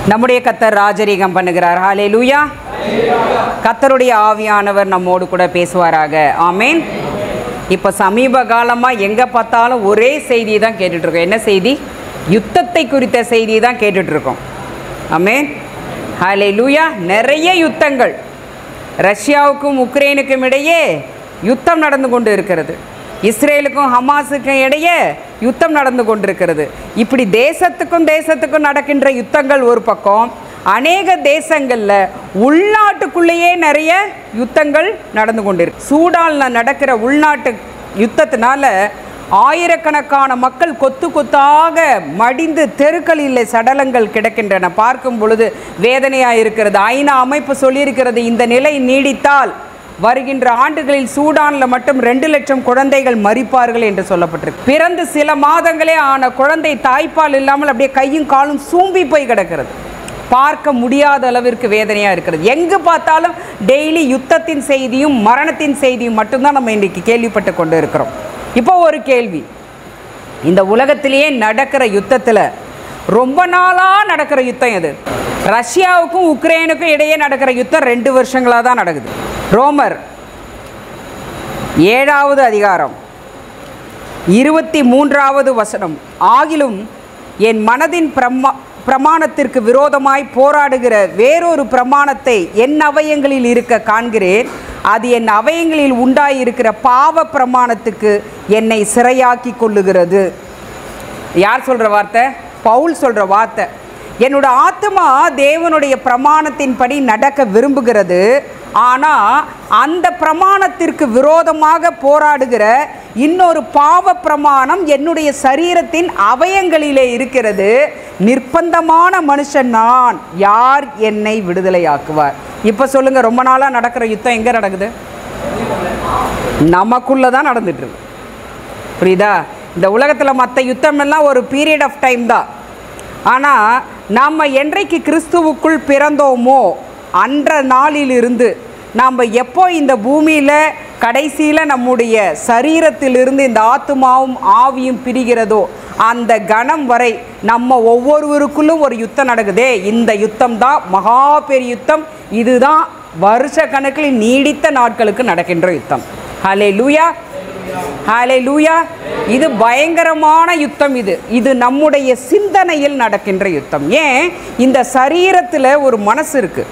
நம்முடைய கத்தர் ராஜரீகம் பண்ணுகிறார் ஹாலே லூயா கத்தருடைய ஆவியானவர் நம்மோடு கூட பேசுவாராக ஆமேன் இப்போ சமீப காலமாக எங்கே பார்த்தாலும் ஒரே செய்தி தான் கேட்டுட்ருக்கோம் என்ன செய்தி யுத்தத்தை குறித்த செய்தி தான் கேட்டுட்ருக்கோம் ஆமேன் ஹாலே லூயா நிறைய யுத்தங்கள் ரஷ்யாவுக்கும் உக்ரைனுக்கும் இடையே யுத்தம் நடந்து கொண்டு இருக்கிறது இஸ்ரேலுக்கும் ஹமாஸுக்கும் இடையே யுத்தம் நடந்து கொண்டிருக்கிறது இப்படி தேசத்துக்கும் தேசத்துக்கும் நடக்கின்ற யுத்தங்கள் ஒரு பக்கம் அநேக தேசங்களில் உள்நாட்டுக்குள்ளேயே நிறைய யுத்தங்கள் நடந்து கொண்டிருக்கு சூடானில் நடக்கிற உள்நாட்டு யுத்தத்தினால ஆயிரக்கணக்கான மக்கள் கொத்து கொத்தாக மடிந்து தெருக்களில் சடலங்கள் கிடக்கின்றன பார்க்கும் பொழுது வேதனையாக இருக்கிறது ஐநா அமைப்பு சொல்லியிருக்கிறது இந்த நிலை நீடித்தால் வருகின்ற ஆண்டுகளில் சூடானில் மட்டும் ரெண்டு லட்சம் குழந்தைகள் மறிப்பார்கள் என்று சொல்லப்பட்டிருக்கு பிறந்து சில மாதங்களே ஆன குழந்தை தாய்ப்பால் இல்லாமல் அப்படியே கையும் காலும் சூம்பி போய் கிடக்கிறது பார்க்க முடியாத அளவிற்கு வேதனையாக இருக்கிறது எங்கு பார்த்தாலும் டெய்லி யுத்தத்தின் செய்தியும் மரணத்தின் செய்தியும் மட்டும்தான் நம்ம இன்றைக்கி கேள்விப்பட்டு கொண்டு இருக்கிறோம் இப்போ ஒரு கேள்வி இந்த உலகத்திலேயே நடக்கிற யுத்தத்தில் ரொம்ப நாளாக நடக்கிற யுத்தம் எது ரஷ்யாவுக்கும் உக்ரைனுக்கும் இடையே நடக்கிற யுத்தம் ரெண்டு வருஷங்களாக தான் நடக்குது ரோமர் ஏழாவது அதிகாரம் இருபத்தி மூன்றாவது வசனம் ஆகிலும் என் மனதின் பிரமா பிரமாணத்திற்கு விரோதமாய் போராடுகிற வேறொரு பிரமாணத்தை என் அவயங்களில் இருக்க காண்கிறேன் அது என் அவயங்களில் உண்டாயிருக்கிற பாவ பிரமாணத்துக்கு என்னை சிறையாக்கி கொள்ளுகிறது யார் சொல்கிற வார்த்தை பவுல் சொல்கிற வார்த்தை என்னோட ஆத்மா தேவனுடைய பிரமாணத்தின்படி நடக்க விரும்புகிறது ஆனால் அந்த பிரமாணத்திற்கு விரோதமாக போராடுகிற இன்னொரு பாவ பிரமாணம் என்னுடைய சரீரத்தின் அவயங்களிலே இருக்கிறது நிர்பந்தமான மனுஷன் நான் யார் என்னை விடுதலையாக்குவார் இப்போ சொல்லுங்கள் ரொம்ப நாளாக நடக்கிற யுத்தம் எங்கே நடக்குது நமக்குள்ளே தான் நடந்துட்டு இருக்கு புரியுதா இந்த உலகத்தில் மற்ற யுத்தமெல்லாம் ஒரு பீரியட் ஆஃப் டைம் தான் ஆனால் நாம் என்றைக்கு கிறிஸ்துவுக்குள் பிறந்தோமோ அன்ற நாளிலிருந்து நாம் எப்போ இந்த பூமியில் கடைசியில் நம்முடைய சரீரத்திலிருந்து இந்த ஆத்மாவும் ஆவியும் பிரிகிறதோ அந்த கணம் வரை நம்ம ஒவ்வொருவருக்குள்ளும் ஒரு யுத்தம் நடக்குதே இந்த யுத்தம் தான் மகா பெரிய யுத்தம் இதுதான் வருஷ கணக்கில் நீடித்த நாட்களுக்கு நடக்கின்ற யுத்தம் ஹலே லூயா ஹாலே லூயா இது பயங்கரமான யுத்தம் இது இது நம்முடைய சிந்தனையில் நடக்கின்ற யுத்தம் ஏன் இந்த சரீரத்தில் ஒரு மனசு இருக்கு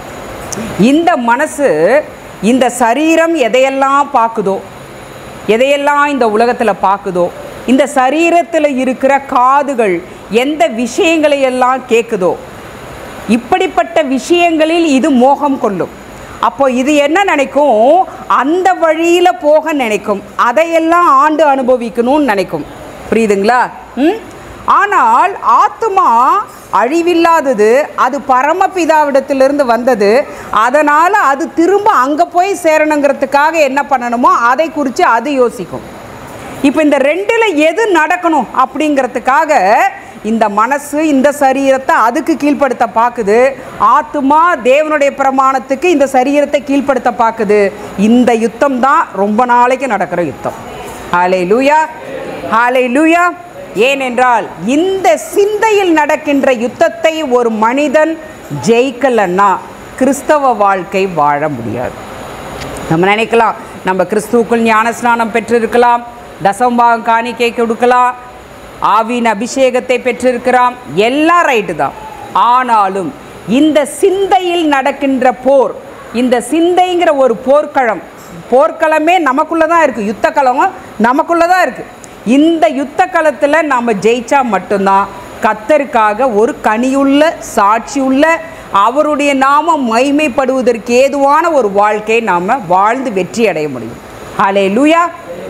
இந்த மனசு இந்த சரீரம் எதையெல்லாம் பார்க்குதோ எதையெல்லாம் இந்த உலகத்தில் பார்க்குதோ இந்த சரீரத்தில் இருக்கிற காதுகள் எந்த விஷயங்களை எல்லாம் கேட்குதோ இப்படிப்பட்ட விஷயங்களில் இது மோகம் கொள்ளும் அப்போ இது என்ன நினைக்கும் அந்த வழியில் போக நினைக்கும் அதையெல்லாம் ஆண்டு அனுபவிக்கணும்னு நினைக்கும் புரியுதுங்களா ம் ஆனால் ஆத்மா அழிவில்லாதது அது பரமபிதாவிடத்திலிருந்து வந்தது அதனால் அது திரும்ப அங்கே போய் சேரணுங்கிறதுக்காக என்ன பண்ணணுமோ அதை குறித்து அது யோசிக்கும் இப்போ இந்த ரெண்டில் எது நடக்கணும் அப்படிங்கிறதுக்காக இந்த மனசு இந்த சரீரத்தை அதுக்கு கீழ்ப்படுத்த பார்க்குது ஆத்மா தேவனுடைய பிரமாணத்துக்கு இந்த சரீரத்தை கீழ்ப்படுத்த பார்க்குது இந்த யுத்தம் தான் ரொம்ப நாளைக்கு நடக்கிற யுத்தம் ஹாலே லூயா ஹாலே லூயா ஏனென்றால் இந்த சிந்தையில் நடக்கின்ற யுத்தத்தை ஒரு மனிதன் ஜெயிக்கலன்னா கிறிஸ்தவ வாழ்க்கை வாழ முடியாது நம்ம நினைக்கலாம் நம்ம கிறிஸ்துவுக்குள் ஞானஸ்நானம் பெற்றிருக்கலாம் தசம்பாகம் காணிக்கை கொடுக்கலாம் ஆவின் அபிஷேகத்தை பெற்றிருக்கிறோம் எல்லாம் ரைட்டு தான் ஆனாலும் இந்த சிந்தையில் நடக்கின்ற போர் இந்த சிந்தைங்கிற ஒரு போர்க்களம் போர்க்களமே நமக்குள்ளே தான் இருக்குது யுத்த களமும் நமக்குள்ளே தான் இருக்குது இந்த யுத்த களத்தில் நாம் ஜெயிச்சா மட்டும்தான் கத்தருக்காக ஒரு கனியுள்ள சாட்சியுள்ள அவருடைய நாமம் மைமைப்படுவதற்கு ஏதுவான ஒரு வாழ்க்கை நாம் வாழ்ந்து வெற்றி அடைய முடியும் ஹலே லூயா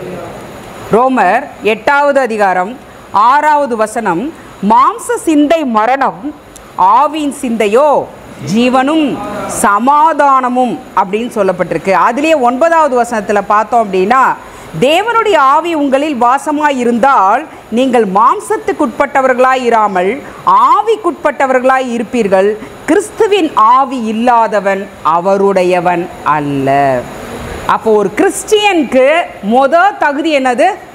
ரோமர் எட்டாவது அதிகாரம் ஆறாவது வசனம் மாம்ச சிந்தை மரணம் ஆவியின் சிந்தையோ ஜீவனும் சமாதானமும் அப்படின்னு சொல்லப்பட்டிருக்கு அதுலேயே ஒன்பதாவது வசனத்தில் பார்த்தோம் அப்படின்னா தேவனுடைய ஆவி உங்களில் வாசமாய் இருந்தால் நீங்கள் மாம்சத்துக்குட்பட்டவர்களாய் இராமல் ஆவிக்குட்பட்டவர்களாய் இருப்பீர்கள் கிறிஸ்துவின் ஆவி இல்லாதவன் அவருடையவன் அல்ல அப்போ ஒரு கிறிஸ்டியனுக்கு மொத தகுதி என்னது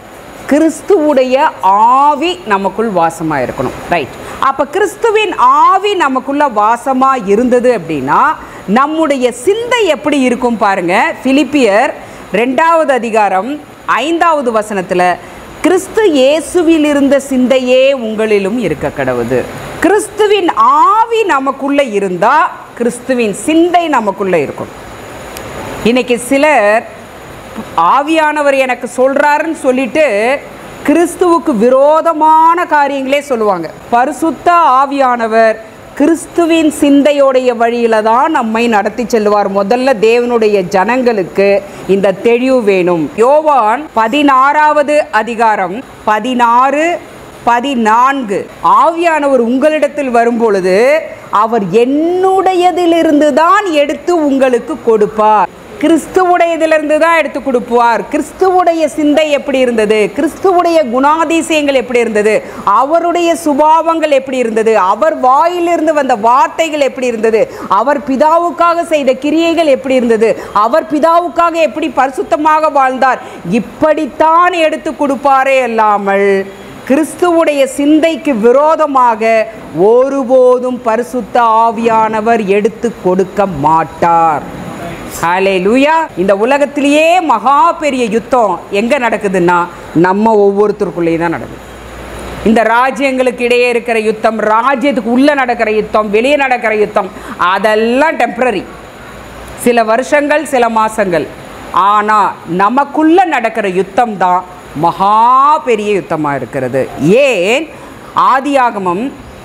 கிறிஸ்துவுடைய ஆவி நமக்குள் வாசமாக இருக்கணும் ரைட் அப்போ கிறிஸ்துவின் ஆவி நமக்குள்ள வாசமாக இருந்தது அப்படின்னா நம்முடைய சிந்தை எப்படி இருக்கும் பாருங்க பிலிப்பியர் ரெண்டாவது அதிகாரம் ஐந்தாவது வசனத்தில் கிறிஸ்து இயேசுவில் இருந்த சிந்தையே உங்களிலும் இருக்க கடவுது கிறிஸ்துவின் ஆவி நமக்குள்ள இருந்தா கிறிஸ்துவின் சிந்தை நமக்குள்ள இருக்கும் இன்னைக்கு சிலர் ஆவியானவர் எனக்கு சொல்றாருன்னு சொல்லிட்டு கிறிஸ்துவுக்கு விரோதமான காரியங்களே சொல்லுவாங்க பரிசுத்த ஆவியானவர் கிறிஸ்துவின் சிந்தையோடைய வழியில தான் நம்மை நடத்தி செல்வார் முதல்ல தேவனுடைய ஜனங்களுக்கு இந்த தெளிவு வேணும் யோவான் பதினாறாவது அதிகாரம் பதினாறு பதினான்கு ஆவியானவர் உங்களிடத்தில் வரும்பொழுது அவர் என்னுடையதிலிருந்து தான் எடுத்து உங்களுக்கு கொடுப்பார் கிறிஸ்துவுடையதிலிருந்து தான் எடுத்து கொடுப்பார் கிறிஸ்துவுடைய சிந்தை எப்படி இருந்தது கிறிஸ்துவுடைய குணாதிசயங்கள் எப்படி இருந்தது அவருடைய சுபாவங்கள் எப்படி இருந்தது அவர் வாயிலிருந்து வந்த வார்த்தைகள் எப்படி இருந்தது அவர் பிதாவுக்காக செய்த கிரியைகள் எப்படி இருந்தது அவர் பிதாவுக்காக எப்படி பரிசுத்தமாக வாழ்ந்தார் இப்படித்தான் எடுத்து கொடுப்பாரே அல்லாமல் கிறிஸ்துவுடைய சிந்தைக்கு விரோதமாக ஒருபோதும் பரிசுத்த ஆவியானவர் எடுத்து கொடுக்க மாட்டார் ஹாலே லூயா இந்த உலகத்திலேயே மகா பெரிய யுத்தம் எங்கே நடக்குதுன்னா நம்ம ஒவ்வொருத்தருக்குள்ளேயே தான் நடக்குது இந்த ராஜ்யங்களுக்கு இடையே இருக்கிற யுத்தம் ராஜ்யத்துக்கு உள்ளே நடக்கிற யுத்தம் வெளியே நடக்கிற யுத்தம் அதெல்லாம் டெம்ப்ரரி சில வருஷங்கள் சில மாசங்கள் ஆனால் நமக்குள்ள நடக்கிற யுத்தம் தான் மகா பெரிய யுத்தமாக இருக்கிறது ஏன் ஆதியாகமம்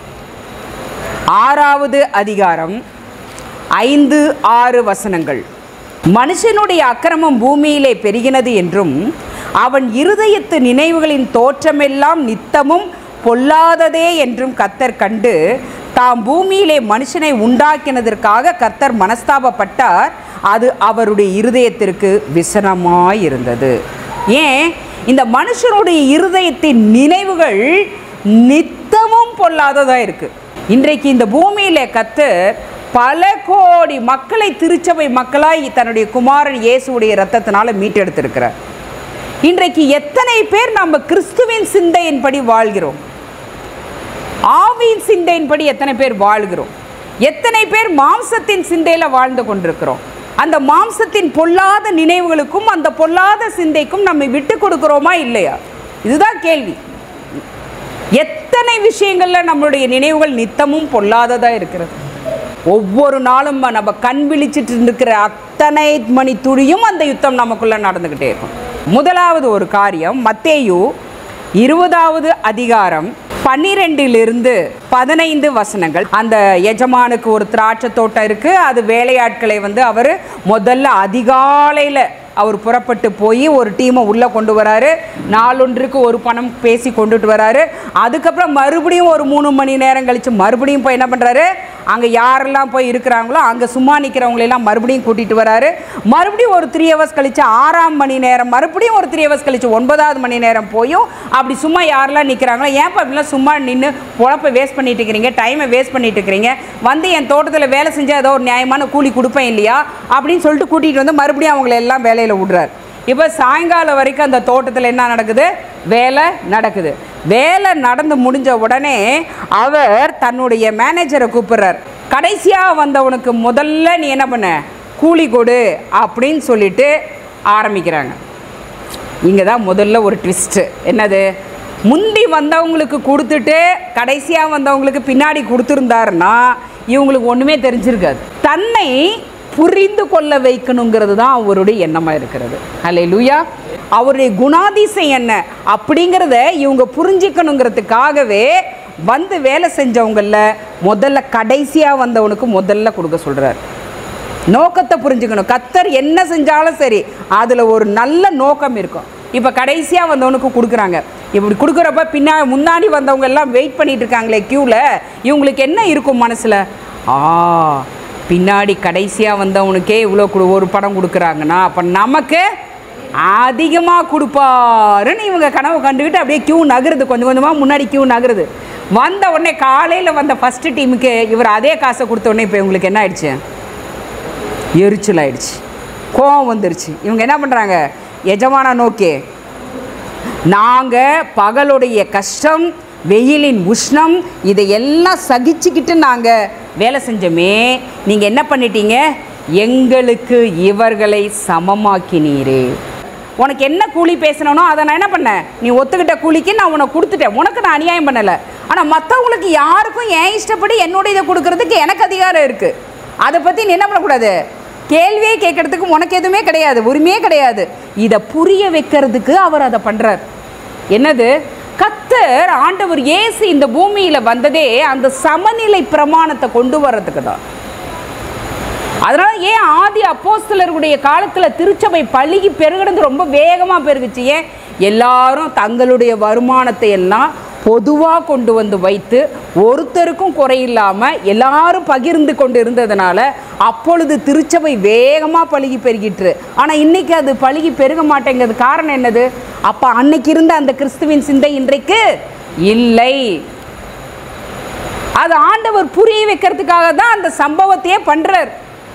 ஆறாவது அதிகாரம் ஐந்து ஆறு வசனங்கள் மனுஷனுடைய அக்கிரமம் பூமியிலே பெருகினது என்றும் அவன் இருதயத்து நினைவுகளின் தோற்றமெல்லாம் நித்தமும் பொல்லாததே என்றும் கத்தர் கண்டு தாம் பூமியிலே மனுஷனை உண்டாக்கினதற்காக கர்த்தர் மனஸ்தாபப்பட்டார் அது அவருடைய இருதயத்திற்கு விசனமாயிருந்தது ஏன் இந்த மனுஷனுடைய இருதயத்தின் நினைவுகள் நித்தமும் பொல்லாததா இருக்கு இன்றைக்கு இந்த பூமியில கத்தர் பல கோடி மக்களை திருச்சபை மக்களாய் தன்னுடைய குமாரன் இயேசுடைய ரத்தத்தினால மீட்டெடுத்திருக்கிறார் இன்றைக்கு எத்தனை பேர் நம்ம கிறிஸ்துவின் சிந்தையின்படி வாழ்கிறோம் ஆவியின் சிந்தையின்படி எத்தனை பேர் வாழ்கிறோம் எத்தனை பேர் மாம்சத்தின் சிந்தையில வாழ்ந்து கொண்டிருக்கிறோம் அந்த மாம்சத்தின் பொல்லாத நினைவுகளுக்கும் அந்த பொல்லாத சிந்தைக்கும் நம்ம விட்டு கொடுக்கிறோமா இல்லையா இதுதான் கேள்வி எத்தனை விஷயங்கள்ல நம்மளுடைய நினைவுகள் நித்தமும் பொல்லாததா இருக்கிறது ஒவ்வொரு நாளும் நம்ம கண் விழிச்சிட்டு இருக்கிற அத்தனை மணி துளியும் அந்த யுத்தம் நமக்குள்ள நடந்துக்கிட்டே இருக்கும் முதலாவது ஒரு காரியம் மத்தேயு இருபதாவது அதிகாரம் பன்னிரெண்டிலிருந்து பதினைந்து வசனங்கள் அந்த எஜமானுக்கு ஒரு திராட்சை தோட்டம் இருக்கு அது வேலையாட்களை வந்து அவர் முதல்ல அதிகாலையில் அவர் புறப்பட்டு போய் ஒரு டீமை உள்ளே கொண்டு வராரு நாளொன்றுக்கு ஒரு பணம் பேசி கொண்டுட்டு வராரு அதுக்கப்புறம் மறுபடியும் ஒரு மூணு மணி நேரம் கழித்து மறுபடியும் போய் என்ன பண்ணுறாரு அங்கே யாரெல்லாம் போய் இருக்கிறாங்களோ அங்கே சும்மா நிற்கிறவங்களெல்லாம் மறுபடியும் கூட்டிகிட்டு வராரு மறுபடியும் ஒரு த்ரீ ஹவர்ஸ் கழித்து ஆறாம் மணி நேரம் மறுபடியும் ஒரு த்ரீ ஹவர்ஸ் கழித்து ஒன்பதாவது மணி நேரம் போயும் அப்படி சும்மா யாரெல்லாம் நிற்கிறாங்களோ ஏன்ப்பா அப்படிலாம் சும்மா நின்று பொழப்பை வேஸ்ட் பண்ணிட்டு இருக்கிறீங்க டைமை வேஸ்ட் பண்ணிட்டு இருக்கிறீங்க வந்து என் தோட்டத்தில் வேலை செஞ்சால் ஏதோ ஒரு நியாயமான கூலி கொடுப்பேன் இல்லையா அப்படின்னு சொல்லிட்டு கூட்டிகிட்டு வந்து மறுபடியும் அவங்கள எல்லாம் வேலையில் விடுறார் இப்போ சாயங்காலம் வரைக்கும் அந்த தோட்டத்தில் என்ன நடக்குது வேலை நடக்குது வேலை நடந்து முடிஞ்ச உடனே அவர் தன்னுடைய மேனேஜரை கூப்பிடுறார் கடைசியாக வந்தவனுக்கு முதல்ல நீ என்ன பண்ண கூலி கொடு அப்படின்னு சொல்லிட்டு ஆரம்பிக்கிறாங்க இங்கே தான் முதல்ல ஒரு ட்விஸ்ட்டு என்னது முந்தி வந்தவங்களுக்கு கொடுத்துட்டு கடைசியாக வந்தவங்களுக்கு பின்னாடி கொடுத்துருந்தாருன்னா இவங்களுக்கு ஒன்றுமே தெரிஞ்சிருக்காது தன்னை புரிந்து கொள்ள வைக்கணுங்கிறது தான் அவருடைய எண்ணமாக இருக்கிறது அல்ல லூயா அவருடைய குணாதிசயம் என்ன அப்படிங்கிறத இவங்க புரிஞ்சிக்கணுங்கிறதுக்காகவே வந்து வேலை செஞ்சவங்கள முதல்ல கடைசியாக வந்தவனுக்கு முதல்ல கொடுக்க சொல்கிறார் நோக்கத்தை புரிஞ்சுக்கணும் கத்தர் என்ன செஞ்சாலும் சரி அதில் ஒரு நல்ல நோக்கம் இருக்கும் இப்போ கடைசியாக வந்தவனுக்கு கொடுக்குறாங்க இப்படி கொடுக்குறப்ப பின்னா முன்னாடி வந்தவங்க எல்லாம் வெயிட் பண்ணிட்டு இருக்காங்களே க்யூவில் இவங்களுக்கு என்ன இருக்கும் மனசில் ஆ பின்னாடி கடைசியாக வந்தவனுக்கே இவ்வளோ கொடு ஒரு படம் கொடுக்குறாங்கன்னா அப்போ நமக்கு அதிகமாக கொடுப்பாருன்னு இவங்க கனவு கண்டுக்கிட்டு அப்படியே கியூ நகருது கொஞ்சம் கொஞ்சமாக முன்னாடி கியூ நகருது வந்த உடனே காலையில் வந்த ஃபஸ்ட்டு டீமுக்கு இவர் அதே காசை கொடுத்த உடனே இப்போ இவங்களுக்கு என்ன ஆயிடுச்சு எரிச்சல் ஆயிடுச்சு கோவம் வந்துருச்சு இவங்க என்ன பண்ணுறாங்க எஜமான நோக்கி நாங்கள் பகலுடைய கஷ்டம் வெயிலின் உஷ்ணம் இதையெல்லாம் சகிச்சுக்கிட்டு நாங்கள் வேலை செஞ்சோமே நீங்கள் என்ன பண்ணிட்டீங்க எங்களுக்கு இவர்களை சமமாக்கினீரே உனக்கு என்ன கூலி பேசணும்னோ அதை நான் என்ன பண்ணேன் நீ ஒத்துக்கிட்ட கூலிக்கு நான் உனக்கு கொடுத்துட்டேன் உனக்கு நான் அநியாயம் பண்ணலை ஆனால் மற்றவங்களுக்கு யாருக்கும் என் இஷ்டப்படி என்னோட இதை கொடுக்கறதுக்கு எனக்கு அதிகாரம் இருக்குது அதை பற்றி நீ என்ன பண்ணக்கூடாது கேள்வியே கேட்கறதுக்கு உனக்கு எதுவுமே கிடையாது உரிமையே கிடையாது இதை புரிய வைக்கிறதுக்கு அவர் அதை பண்ணுறார் என்னது கத்தர் ஆண்டவர் இயேசு இந்த பூமியில் வந்ததே அந்த சமநிலை பிரமாணத்தை கொண்டு வர்றதுக்கு தான் அதனால ஏன் ஆதி அப்போஸ்தலர்களுடைய காலத்துல திருச்சபை பழுகி பெருகினது ரொம்ப வேகமா பெருகுச்சு ஏன் எல்லாரும் தங்களுடைய வருமானத்தை எல்லாம் பொதுவாக கொண்டு வந்து வைத்து ஒருத்தருக்கும் குறையில்லாம எல்லாரும் பகிர்ந்து கொண்டு இருந்ததுனால அப்பொழுது திருச்சபை வேகமாக பழுகி பெருகிட்டு ஆனால் இன்னைக்கு அது பழுகி பெருக மாட்டேங்கிறது காரணம் என்னது அப்போ அன்னைக்கு இருந்த அந்த கிறிஸ்துவின் சிந்தை இன்றைக்கு இல்லை அது ஆண்டவர் புரிய வைக்கிறதுக்காக தான் அந்த சம்பவத்தையே பண்றார்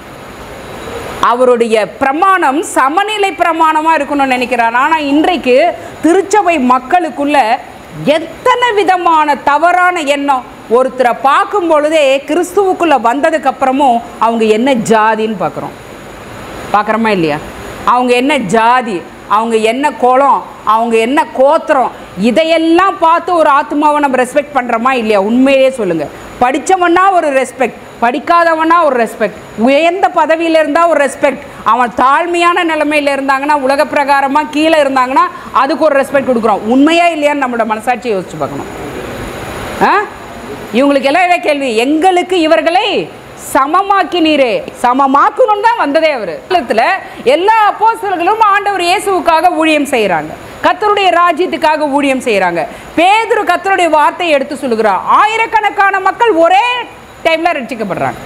அவருடைய பிரமாணம் சமநிலை பிரமாணமாக இருக்கணும்னு நினைக்கிறார் ஆனால் இன்றைக்கு திருச்சபை மக்களுக்குள்ள எத்தனை விதமான தவறான எண்ணம் ஒருத்தரை பார்க்கும் பொழுதே கிறிஸ்துவுக்குள்ளே வந்ததுக்கு அப்புறமும் அவங்க என்ன ஜாதின்னு பார்க்குறோம் பார்க்குறோமா இல்லையா அவங்க என்ன ஜாதி அவங்க என்ன குலம் அவங்க என்ன கோத்திரம் இதையெல்லாம் பார்த்து ஒரு ஆத்மாவை நம்ம ரெஸ்பெக்ட் பண்ணுறோமா இல்லையா உண்மையிலே சொல்லுங்கள் படித்தவனா ஒரு ரெஸ்பெக்ட் படிக்காதவனா ஒரு ரெஸ்பெக்ட் உயர்ந்த பதவியில் இருந்தால் ஒரு ரெஸ்பெக்ட் அவன் தாழ்மையான நிலைமையில் இருந்தாங்கன்னா உலக பிரகாரமாக கீழே இருந்தாங்கன்னா அதுக்கு ஒரு ரெஸ்பெக்ட் கொடுக்குறோம் உண்மையா இல்லையான்னு நம்மளோட மனசாட்சியை யோசிச்சு பார்க்கணும் ஆ இவங்களுக்கு எல்லாம் இதே கேள்வி எங்களுக்கு இவர்களை சமமாக்கினீரே சமமாக்கணும் தான் வந்ததே அவர் காலத்தில் எல்லா அப்போஸ்தலர்களும் ஆண்டவர் இயேசுவுக்காக ஊழியம் செய்கிறாங்க கத்தருடைய ராஜ்யத்துக்காக ஊழியம் செய்கிறாங்க பேதுரு கத்தருடைய வார்த்தையை எடுத்து சொல்லுகிறார் ஆயிரக்கணக்கான மக்கள் ஒரே டைமில் ரட்சிக்கப்படுறாங்க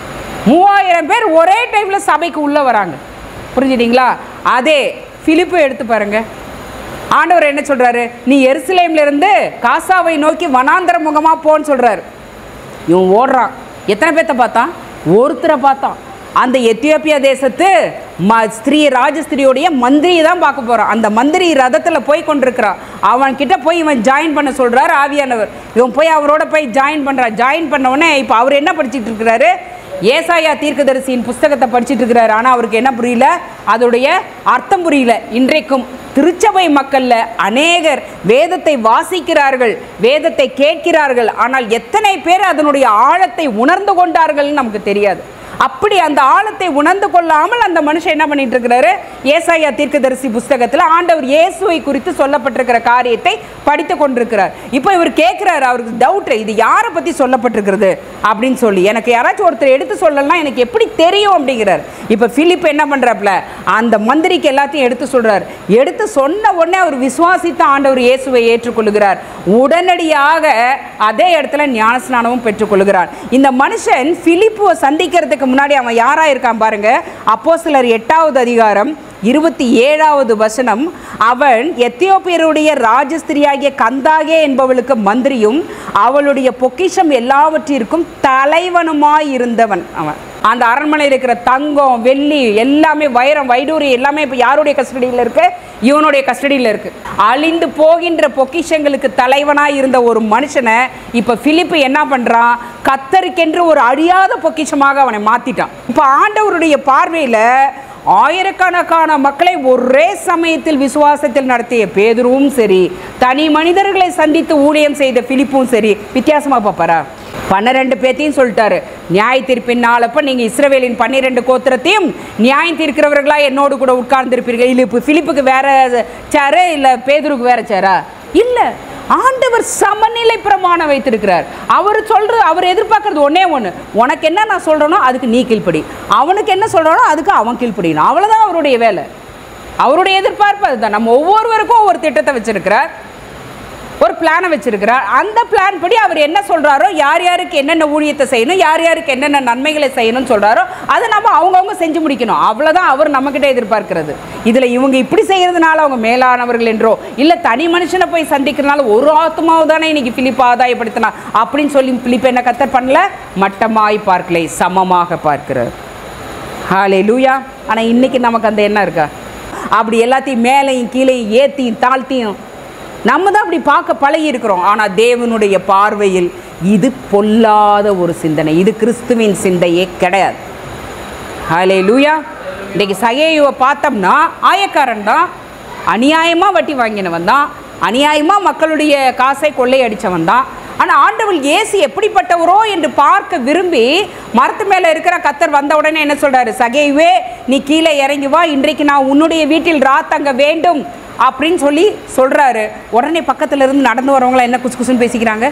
மூவாயிரம் பேர் ஒரே டைமில் சபைக்கு உள்ளே வராங்க புரிஞ்சுட்டீங்களா அதே பிலிப்பு எடுத்து பாருங்க ஆண்டவர் என்ன சொல்றாரு நீ எருசலேம்ல இருந்து காசாவை நோக்கி வனாந்தர முகமா போன்னு சொல்றாரு இவன் ஓடுறான் எத்தனை பேர்த்த பார்த்தான் ஒருத்தரை பார்த்தான் அந்த எத்தியோப்பியா தேசத்து ம ஸ்திரீ ராஜஸ்திரியோடைய மந்திரியை தான் பார்க்க போகிறான் அந்த மந்திரி ரதத்தில் போய் கொண்டிருக்கிறான் அவன் கிட்ட போய் இவன் ஜாயின் பண்ண சொல்கிறார் ஆவியானவர் இவன் போய் அவரோட போய் ஜாயின் பண்ணுறான் ஜாயின் பண்ண உடனே இப்போ அவர் என்ன படிச்சிட்டு இருக்கிறாரு ஏசாயா தீர்க்கதரிசியின் புஸ்தகத்தை படிச்சிட்டு இருக்கிறாரு ஆனால் அவருக்கு என்ன புரியல அதோடைய அர்த்தம் புரியல இன்றைக்கும் திருச்சபை மக்கள்ல அநேகர் வேதத்தை வாசிக்கிறார்கள் வேதத்தை கேட்கிறார்கள் ஆனால் எத்தனை பேர் அதனுடைய ஆழத்தை உணர்ந்து கொண்டார்கள்னு நமக்கு தெரியாது அப்படி அந்த ஆழத்தை உணர்ந்து கொள்ளாமல் அந்த மனுஷன் என்ன பண்ணிட்டு இருக்கிறாரு ஏசாயா தீர்க்கதரிசி புஸ்தகத்தில் ஆண்டவர் இயேசுவை குறித்து சொல்லப்பட்டிருக்கிற காரியத்தை படித்து கொண்டிருக்கிறார் இப்போ இவர் கேட்குறாரு அவருக்கு டவுட் இது யாரை பற்றி சொல்லப்பட்டிருக்கிறது அப்படின்னு சொல்லி எனக்கு யாராச்சும் ஒருத்தர் எடுத்து சொல்லலாம் எனக்கு எப்படி தெரியும் அப்படிங்கிறார் இப்போ பிலிப் என்ன பண்ணுறாப்புல அந்த மந்திரிக்கு எல்லாத்தையும் எடுத்து சொல்றார் எடுத்து சொன்ன உடனே அவர் விசுவாசித்த ஆண்டவர் இயேசுவை ஏற்றுக்கொள்கிறார் உடனடியாக அதே இடத்துல ஞானஸ்நானமும் பெற்றுக்கொள்கிறார் இந்த மனுஷன் பிலிப்புவை சந்திக்கிறதுக்கு முன்னாடி அவன் யாரா இருக்கான் பாருங்க அப்போ சிலர் எட்டாவது அதிகாரம் இருபத்தி ஏழாவது வசனம் அவன் எத்தியோப்பியருடைய ராஜஸ்திரியாகிய கந்தாகே என்பவளுக்கு மந்திரியும் அவளுடைய பொக்கிஷம் எல்லாவற்றிற்கும் தலைவனுமாய் இருந்தவன் அவன் அந்த அரண்மனையில் இருக்கிற தங்கம் வெள்ளி எல்லாமே வைரம் வைடூரி எல்லாமே இப்போ யாருடைய கஸ்டடியில் இருக்கு இவனுடைய கஸ்டடியில் இருக்கு அழிந்து போகின்ற பொக்கிஷங்களுக்கு தலைவனாய் இருந்த ஒரு மனுஷனை இப்போ பிலிப்பு என்ன பண்றான் கத்தருக்கென்று ஒரு அழியாத பொக்கிஷமாக அவனை மாத்திட்டான் இப்போ ஆண்டவருடைய பார்வையில் ஆயிரக்கணக்கான மக்களை ஒரே சமயத்தில் விசுவாசத்தில் நடத்திய பேதுருவும் சரி தனி மனிதர்களை சந்தித்து ஊழியம் செய்த பிலிப்பும் சரி வித்தியாசமா பார்ப்பாரா பன்னிரெண்டு பேத்தையும் சொல்லிட்டாரு நியாய தீர்ப்பின் நாளப்ப நீங்க இஸ்ரவேலின் பன்னிரெண்டு கோத்திரத்தையும் நியாயம் தீர்க்கிறவர்களா என்னோடு கூட உட்கார்ந்திருப்பீர்கள் இல்லை இப்போ பிலிப்புக்கு வேற சேரு இல்லை பேதுருக்கு வேற சேரா இல்லை ஆண்டவர் சமநிலை பிரமாணம் வைத்திருக்கிறார் அவர் சொல்றது அவர் எதிர்பார்க்கறது ஒண்ணே ஒன்று உனக்கு என்ன நான் சொல்றேனோ அதுக்கு நீ கீழ்ப்படி அவனுக்கு என்ன சொல்றானோ அதுக்கு அவன் கீழ்ப்படியணும் அவ்வளவுதான் அவருடைய வேலை அவருடைய எதிர்பார்ப்பு அதுதான் நம்ம ஒவ்வொருவருக்கும் ஒவ்வொரு திட்டத்தை வச்சிருக்கிறார் ஒரு பிளானை வச்சிருக்கிறார் அந்த பிளான் படி அவர் என்ன சொல்றாரோ யார் யாருக்கு என்னென்ன ஊழியத்தை செய்யணும் யார் யாருக்கு என்னென்ன நன்மைகளை செய்யணும்னு சொல்றாரோ அதை நம்ம அவங்கவுங்க செஞ்சு முடிக்கணும் அவ்வளவுதான் அவர் நம்மக்கிட்ட எதிர்பார்க்கிறது இதுல இவங்க இப்படி செய்யறதுனால அவங்க மேலானவர்கள் என்றோ இல்ல தனி மனுஷனை போய் சந்திக்கிறதுனால ஒரு ஆத்மாவு தானே இன்னைக்கு பிலிப் ஆதாயப்படுத்தினா அப்படின்னு சொல்லி பிலிப் என்ன கத்தர் பண்ணல மட்டமாய் பார்க்கலை சமமாக பார்க்கிறார் ஹாலே லூயா ஆனால் இன்னைக்கு நமக்கு அந்த எண்ணம் இருக்கா அப்படி எல்லாத்தையும் மேலையும் கீழையும் ஏத்தியும் தாழ்த்தியும் நம்ம தான் அப்படி பார்க்க பழகி இருக்கிறோம் ஆனால் தேவனுடைய பார்வையில் இது பொல்லாத ஒரு சிந்தனை இது கிறிஸ்துவின் சிந்தையே கிடையாது ஹலே லூயா இன்றைக்கி சகேயுவை பார்த்தோம்னா ஆயக்காரன் தான் அநியாயமாக வட்டி வாங்கினவன் தான் அநியாயமாக மக்களுடைய காசை கொள்ளையடித்தவன் தான் ஆனால் ஆண்டவர் இயேசு எப்படிப்பட்டவரோ என்று பார்க்க விரும்பி மரத்து மேலே இருக்கிற கத்தர் வந்த உடனே என்ன சொல்கிறாரு சகைவே நீ கீழே இறங்கி வா இன்றைக்கு நான் உன்னுடைய வீட்டில் ராத்தங்க வேண்டும் அப்படின்னு சொல்லி சொல்கிறாரு உடனே பக்கத்தில் இருந்து நடந்து வரவங்களாம் என்ன குசு குசுன்னு பேசிக்கிறாங்க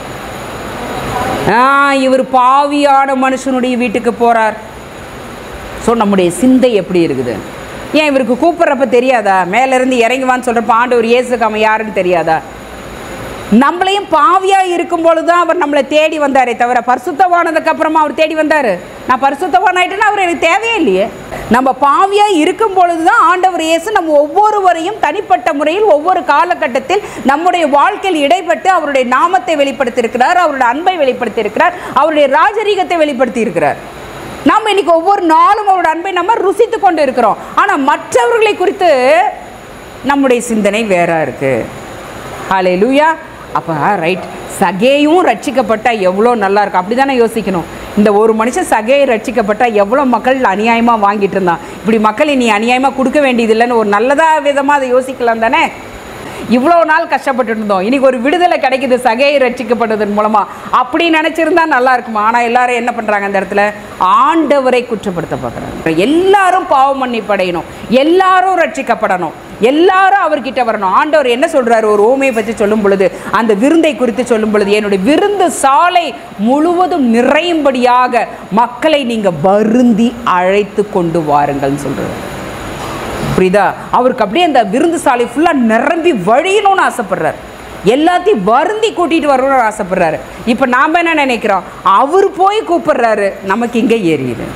ஆ இவர் பாவியான மனுஷனுடைய வீட்டுக்கு போகிறார் ஸோ நம்முடைய சிந்தை எப்படி இருக்குது ஏன் இவருக்கு கூப்பிட்றப்ப தெரியாதா மேலேருந்து இறங்கி வான்னு சொல்கிறப்ப ஆண்டவர் இயேசுக்கு அவன் யாருன்னு தெரியாதா நம்மளையும் பாவியாக இருக்கும் பொழுது தான் அவர் நம்மளை தேடி வந்தாரே தவிர பரிசுத்தமானதுக்கு அப்புறமா அவர் தேடி வந்தார் நான் பரிசுத்தவான் ஆயிட்டேன்னா அவர் எனக்கு தேவையே இல்லையே நம்ம பாவியாக இருக்கும் பொழுது தான் ஆண்டவர் இயேசு நம்ம ஒவ்வொருவரையும் தனிப்பட்ட முறையில் ஒவ்வொரு காலகட்டத்தில் நம்முடைய வாழ்க்கையில் இடைப்பட்டு அவருடைய நாமத்தை வெளிப்படுத்தியிருக்கிறார் அவருடைய அன்பை வெளிப்படுத்தியிருக்கிறார் அவருடைய ராஜரீகத்தை வெளிப்படுத்தி இருக்கிறார் நம்ம இன்னைக்கு ஒவ்வொரு நாளும் அவரோட அன்பை நம்ம ருசித்து கொண்டு இருக்கிறோம் ஆனால் மற்றவர்களை குறித்து நம்முடைய சிந்தனை வேற இருக்கு ஹலே லூயா அப்போ ரைட் சகேயும் ரட்சிக்கப்பட்டால் எவ்வளோ நல்லா இருக்கும் அப்படி தானே யோசிக்கணும் இந்த ஒரு மனுஷன் சகையை ரட்சிக்கப்பட்டால் எவ்வளோ மக்கள் அநியாயமாக வாங்கிட்டு இருந்தான் இப்படி மக்கள் நீ அநியாயமாக கொடுக்க வேண்டியதில்லைன்னு ஒரு நல்லதா விதமாக அதை யோசிக்கலாம் தானே இவ்வளோ நாள் கஷ்டப்பட்டு இருந்தோம் இன்னைக்கு ஒரு விடுதலை கிடைக்குது சகையை ரட்சிக்கப்பட்டதன் மூலமா அப்படி நினைச்சிருந்தா நல்லா இருக்குமா ஆனால் எல்லாரும் என்ன பண்றாங்க அந்த இடத்துல ஆண்டவரை குற்றப்படுத்த பார்க்குறாங்க எல்லாரும் பாவ மன்னிப்படையணும் எல்லாரும் ரட்சிக்கப்படணும் எல்லாரும் அவர்கிட்ட வரணும் ஆண்டவர் என்ன சொல்றாரு ஒரு ஓமையை பற்றி சொல்லும் பொழுது அந்த விருந்தை குறித்து சொல்லும் பொழுது என்னுடைய விருந்து சாலை முழுவதும் நிறையும்படியாக மக்களை நீங்க வருந்தி அழைத்து கொண்டு வாருங்கள்னு சொல்றாரு புரியுதா அவருக்கு அப்படியே அந்த விருந்து சாலை ஃபுல்லாக நிரம்பி வழியணும்னு ஆசைப்படுறாரு எல்லாத்தையும் வருந்தி கூட்டிகிட்டு வரணும்னு ஆசைப்படுறாரு இப்போ நாம் என்ன நினைக்கிறோம் அவர் போய் கூப்பிடுறாரு நமக்கு இங்கே ஏறியுது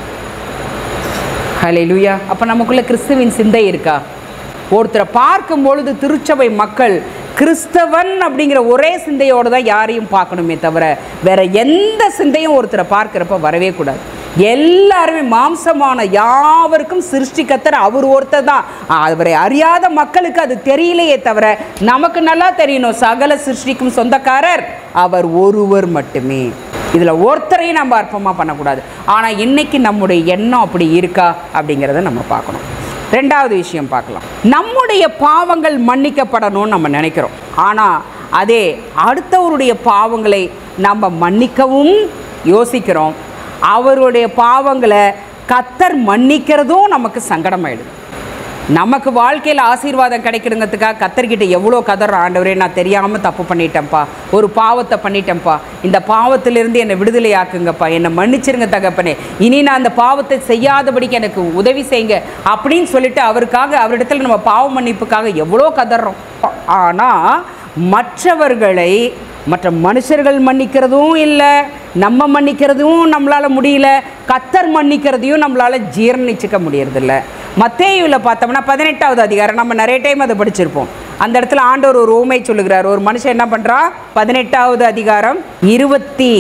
ஹலே லூயா அப்போ நமக்குள்ள கிறிஸ்துவின் சிந்தை இருக்கா ஒருத்தரை பார்க்கும் பொழுது திருச்சபை மக்கள் கிறிஸ்தவன் அப்படிங்கிற ஒரே சிந்தையோடு தான் யாரையும் பார்க்கணுமே தவிர வேற எந்த சிந்தையும் ஒருத்தரை பார்க்குறப்ப வரவே கூடாது எல்லாருமே மாம்சமான யாவருக்கும் சிருஷ்டிக்கத்தர் அவர் ஒருத்தர் தான் அவரை அறியாத மக்களுக்கு அது தெரியலையே தவிர நமக்கு நல்லா தெரியணும் சகல சிருஷ்டிக்கும் சொந்தக்காரர் அவர் ஒருவர் மட்டுமே இதில் ஒருத்தரையும் நம்ம அற்பமாக பண்ணக்கூடாது ஆனால் இன்னைக்கு நம்முடைய எண்ணம் அப்படி இருக்கா அப்படிங்கிறத நம்ம பார்க்கணும் ரெண்டாவது விஷயம் பார்க்கலாம் நம்முடைய பாவங்கள் மன்னிக்கப்படணும்னு நம்ம நினைக்கிறோம் ஆனால் அதே அடுத்தவருடைய பாவங்களை நம்ம மன்னிக்கவும் யோசிக்கிறோம் அவருடைய பாவங்களை கத்தர் மன்னிக்கிறதும் நமக்கு சங்கடமாயிடுது நமக்கு வாழ்க்கையில் ஆசீர்வாதம் கிடைக்கணுங்கிறதுக்காக கத்தர்கிட்ட எவ்வளோ கதற ஆண்டவரே நான் தெரியாமல் தப்பு பண்ணிட்டேன்ப்பா ஒரு பாவத்தை பண்ணிட்டேன்ப்பா இந்த பாவத்திலிருந்து என்னை விடுதலை ஆக்குங்கப்பா என்னை மன்னிச்சிருங்க தகப்பனே இனி நான் அந்த பாவத்தை செய்யாதபடிக்கு எனக்கு உதவி செய்யுங்க அப்படின்னு சொல்லிட்டு அவருக்காக அவரிடத்துல நம்ம பாவ மன்னிப்புக்காக எவ்வளோ கதறோம் ஆனால் மற்றவர்களை மற்ற மனுஷர்கள் மன்னிக்கிறதும் இல்லை நம்ம மன்னிக்கிறதும் நம்மளால் முடியல கத்தர் மன்னிக்கிறதையும் நம்மளால் ஜீரணிச்சிக்க முடியறதில்ல மத்தேயுவில் பார்த்தோம்னா பதினெட்டாவது அதிகாரம் நம்ம நிறைய டைம் அதை படிச்சிருப்போம் அந்த இடத்துல ஆண்டவர் ஒரு ஊமை சொல்லுகிறார் ஒரு மனுஷன் என்ன பண்ணுறா பதினெட்டாவது அதிகாரம் இருபத்தி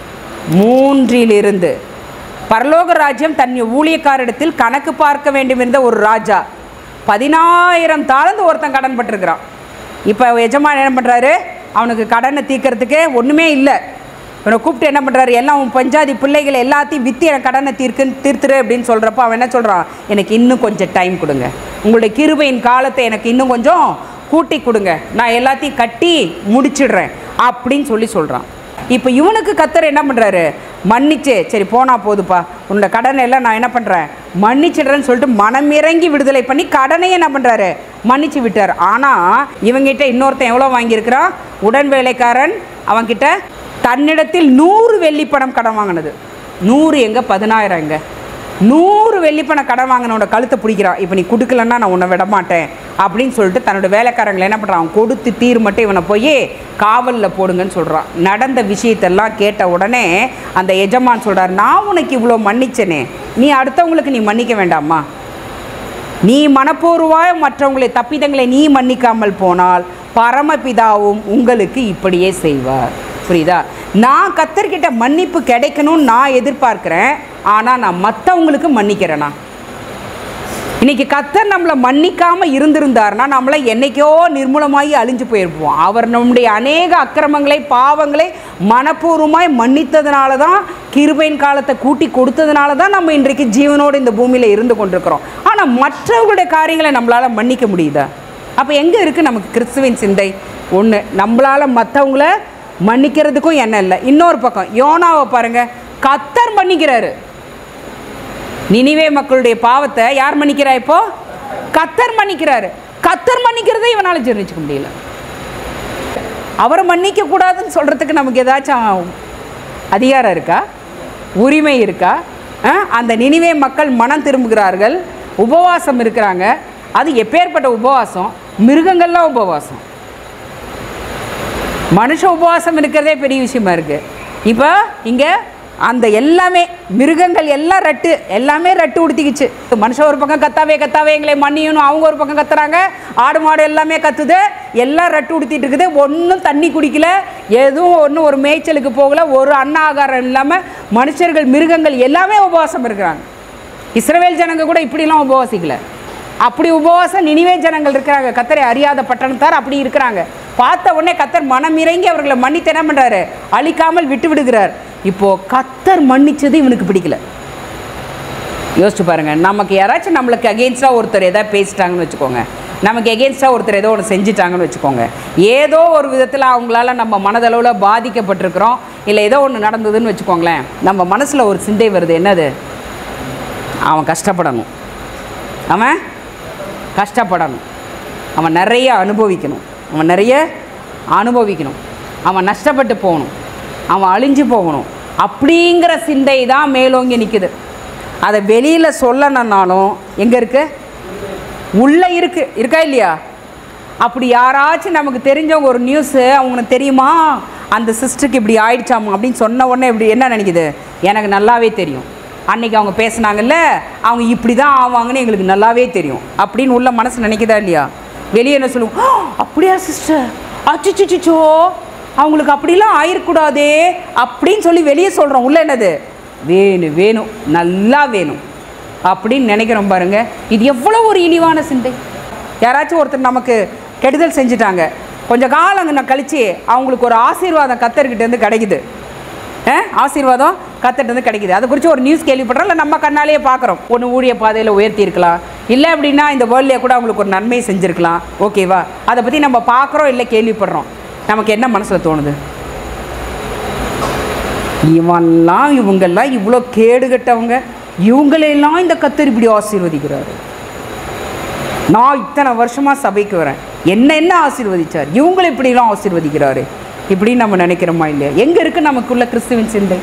மூன்றிலிருந்து பரலோக ராஜ்யம் தன் ஊழியக்காரிடத்தில் கணக்கு பார்க்க வேண்டும் இருந்த ஒரு ராஜா பதினாயிரம் தாளந்து ஒருத்தன் கடன் பட்டிருக்கிறான் இப்போ எஜமான் என்ன பண்ணுறாரு அவனுக்கு கடனை தீர்க்கறதுக்கு ஒன்றுமே இல்லை இவனை கூப்பிட்டு என்ன பண்ணுறாரு எல்லாம் உன் பஞ்சாதி பிள்ளைகளை எல்லாத்தையும் விற்று எனக்கு கடனை தீர்க்குன்னு தீர்த்துரு அப்படின்னு சொல்கிறப்ப அவன் என்ன சொல்கிறான் எனக்கு இன்னும் கொஞ்சம் டைம் கொடுங்க உங்களுடைய கிருபையின் காலத்தை எனக்கு இன்னும் கொஞ்சம் கூட்டி கொடுங்க நான் எல்லாத்தையும் கட்டி முடிச்சிடுறேன் அப்படின்னு சொல்லி சொல்கிறான் இப்போ இவனுக்கு கத்தர் என்ன பண்ணுறாரு மன்னிச்சு சரி போனா போதுப்பா உன்னோட கடனை எல்லாம் நான் என்ன பண்ணுறேன் மன்னிச்சிடுறேன்னு சொல்லிட்டு மனமிறங்கி விடுதலை பண்ணி கடனையே என்ன பண்ணுறாரு மன்னிச்சு விட்டார் ஆனால் இவங்கிட்ட இன்னொருத்தன் எவ்வளோ வாங்கியிருக்கிறான் உடன் வேலைக்காரன் அவன்கிட்ட தன்னிடத்தில் நூறு வெள்ளிப்பணம் கடன் வாங்கினது நூறு எங்கே பதினாயிரம் எங்க நூறு வெள்ளிப்பணம் கடன் வாங்கினோட கழுத்தை பிடிக்கிறான் இப்போ நீ கொடுக்கலன்னா நான் உன்னை விட மாட்டேன் அப்படின்னு சொல்லிட்டு தன்னோட வேலைக்காரங்களை என்ன பண்ணுறான் அவன் கொடுத்து தீர் மட்டும் இவனை போய் காவலில் போடுங்கன்னு சொல்கிறான் நடந்த விஷயத்தெல்லாம் கேட்ட உடனே அந்த எஜமான் சொல்கிறார் நான் உனக்கு இவ்வளோ மன்னிச்சனே நீ அடுத்தவங்களுக்கு நீ மன்னிக்க வேண்டாமா நீ மனப்பூர்வமாய் மற்றவங்களை தப்பிதங்களை நீ மன்னிக்காமல் போனால் பரமபிதாவும் உங்களுக்கு இப்படியே செய்வார் புரியுதா நான் கத்தர்கிட்ட மன்னிப்பு கிடைக்கணும்னு நான் எதிர்பார்க்கிறேன் ஆனால் நான் மற்றவங்களுக்கு மன்னிக்கிறேனா இன்னைக்கு கத்தர் நம்மளை மன்னிக்காம இருந்திருந்தாருன்னா நம்மளை என்னைக்கோ நிர்மூலமாகி அழிஞ்சு போயிருப்போம் அவர் நம்முடைய அநேக அக்கிரமங்களை பாவங்களை மனப்பூர்வமாய் மன்னித்ததுனால தான் கிருபையின் காலத்தை கூட்டி கொடுத்ததுனால தான் நம்ம இன்றைக்கு ஜீவனோடு இந்த பூமியில் இருந்து கொண்டிருக்கிறோம் ஆனால் மற்றவர்களுடைய காரியங்களை நம்மளால் மன்னிக்க முடியுதா அப்போ எங்கே இருக்குது நமக்கு கிறிஸ்துவின் சிந்தை ஒன்று நம்மளால் மற்றவங்கள மன்னிக்கிறதுக்கும் என்ன இல்லை இன்னொரு பக்கம் யோனாவை பாருங்க கத்தர் மன்னிக்கிறாரு நினிவே மக்களுடைய பாவத்தை யார் மன்னிக்கிறா இப்போ கத்தர் மன்னிக்கிறாரு கத்தர் மன்னிக்கிறதை இவனால ஜீர்ணிச்சுக்க முடியல அவரை மன்னிக்க கூடாதுன்னு சொல்றதுக்கு நமக்கு ஏதாச்சும் அதிகாரம் இருக்கா உரிமை இருக்கா ஆ? அந்த நினிவே மக்கள் மனம் திரும்புகிறார்கள் உபவாசம் இருக்கிறாங்க அது எப்பேற்பட்ட உபவாசம் மிருகங்கள்லாம் உபவாசம் மனுஷ உபவாசம் இருக்கிறதே பெரிய விஷயமா இருக்கு இப்போ இங்கே அந்த எல்லாமே மிருகங்கள் எல்லாம் ரட்டு எல்லாமே ரட்டு உடுத்திக்கிச்சு மனுஷன் ஒரு பக்கம் கத்தாவே கத்தாவே எங்களை மன்னியணும் அவங்க ஒரு பக்கம் கத்துறாங்க ஆடு மாடு எல்லாமே கத்துது எல்லாம் ரட்டு உடுத்திட்டு இருக்குது ஒன்றும் தண்ணி குடிக்கல எதுவும் ஒன்றும் ஒரு மேய்ச்சலுக்கு போகல ஒரு அன்ன ஆகாரம் இல்லாமல் மனுஷர்கள் மிருகங்கள் எல்லாமே உபவாசம் இருக்கிறாங்க இஸ்ரவேல் ஜனங்க கூட இப்படிலாம் உபவாசிக்கல அப்படி உபவாசம் நினிவே ஜனங்கள் இருக்கிறாங்க கத்தரை அறியாத பட்டணத்தார் அப்படி இருக்கிறாங்க பார்த்த உடனே கத்தர் மனம் இறங்கி அவர்களை மன்னித்து என்ன பண்ணுறாரு அழிக்காமல் விட்டு விடுகிறார் இப்போ கத்தர் மன்னிச்சது இவனுக்கு பிடிக்கல யோசிச்சு பாருங்க நமக்கு யாராச்சும் நம்மளுக்கு அகெயின்ஸ்டாக ஒருத்தர் எதாவது பேசிட்டாங்கன்னு வச்சுக்கோங்க நமக்கு எகெயின்ஸ்டாக ஒருத்தர் ஏதோ ஒன்று செஞ்சிட்டாங்கன்னு வச்சுக்கோங்க ஏதோ ஒரு விதத்தில் அவங்களால நம்ம மனதளவில் பாதிக்கப்பட்டிருக்கிறோம் இல்லை ஏதோ ஒன்று நடந்ததுன்னு வச்சுக்கோங்களேன் நம்ம மனசில் ஒரு சிந்தை வருது என்னது அவன் கஷ்டப்படணும் அவன் கஷ்டப்படணும் அவன் நிறைய அனுபவிக்கணும் அவன் நிறைய அனுபவிக்கணும் அவன் நஷ்டப்பட்டு போகணும் அவன் அழிஞ்சு போகணும் அப்படிங்கிற சிந்தை தான் மேலோங்கி நிற்குது அதை வெளியில் சொல்லணுன்னாலும் எங்கே இருக்கு உள்ளே இருக்கு இருக்கா இல்லையா அப்படி யாராச்சும் நமக்கு தெரிஞ்சவங்க ஒரு நியூஸு அவங்களுக்கு தெரியுமா அந்த சிஸ்டருக்கு இப்படி ஆயிடுச்சாமா அப்படின்னு சொன்ன உடனே இப்படி என்ன நினைக்குது எனக்கு நல்லாவே தெரியும் அன்னைக்கு அவங்க பேசுனாங்கல்ல அவங்க இப்படி தான் ஆவாங்கன்னு எங்களுக்கு நல்லாவே தெரியும் அப்படின்னு உள்ள மனசு நினைக்குதா இல்லையா வெளியே என்ன சொல்லுவோம் "ஆ, அப்படியா சிஸ்டர் அச்சுச்சுச்சோ அவங்களுக்கு அப்படிலாம் ஆயிருக்கூடாதே அப்படின்னு சொல்லி வெளியே சொல்கிறோம் உள்ள என்னது வேணும் வேணும் நல்லா வேணும் அப்படின்னு நினைக்கிறோம் பாருங்க இது எவ்வளோ ஒரு இழிவான சிந்தை யாராச்சும் ஒருத்தர் நமக்கு கெடுதல் செஞ்சுட்டாங்க கொஞ்ச காலம் கழிச்சு அவங்களுக்கு ஒரு ஆசீர்வாதம் கத்தர்கிட்டேருந்து கிடைக்குது ஆ ஆசீர்வாதம் கத்தர்கிட்டேருந்து கிடைக்குது அதை குறித்து ஒரு நியூஸ் கேள்விப்படுறோம் இல்லை நம்ம கண்ணாலேயே பார்க்குறோம் ஒன்று ஊழிய பாதையில் உயர்த்தி இருக்கலாம் இல்லை அப்படின்னா இந்த வேர்ல்ட்லேயே கூட அவங்களுக்கு ஒரு நன்மை செஞ்சுருக்கலாம் ஓகேவா அதை பற்றி நம்ம பார்க்குறோம் இல்லை கேள்விப்படுறோம் நமக்கு என்ன மனசில் தோணுது இவன்லாம் இவங்கெல்லாம் இவ்வளோ கேடுகட்டவங்க இவங்களையெல்லாம் இந்த கத்தர் இப்படி ஆசீர்வதிக்கிறாரு நான் இத்தனை வருஷமாக சபைக்கு வரேன் என்ன என்ன ஆசீர்வதிச்சார் இவங்களை இப்படிலாம் ஆசீர்வதிக்கிறாரு இப்படின்னு நம்ம நினைக்கிறோமா இல்லையா எங்கே இருக்குது நமக்குள்ள கிறிஸ்துவின் சிந்தை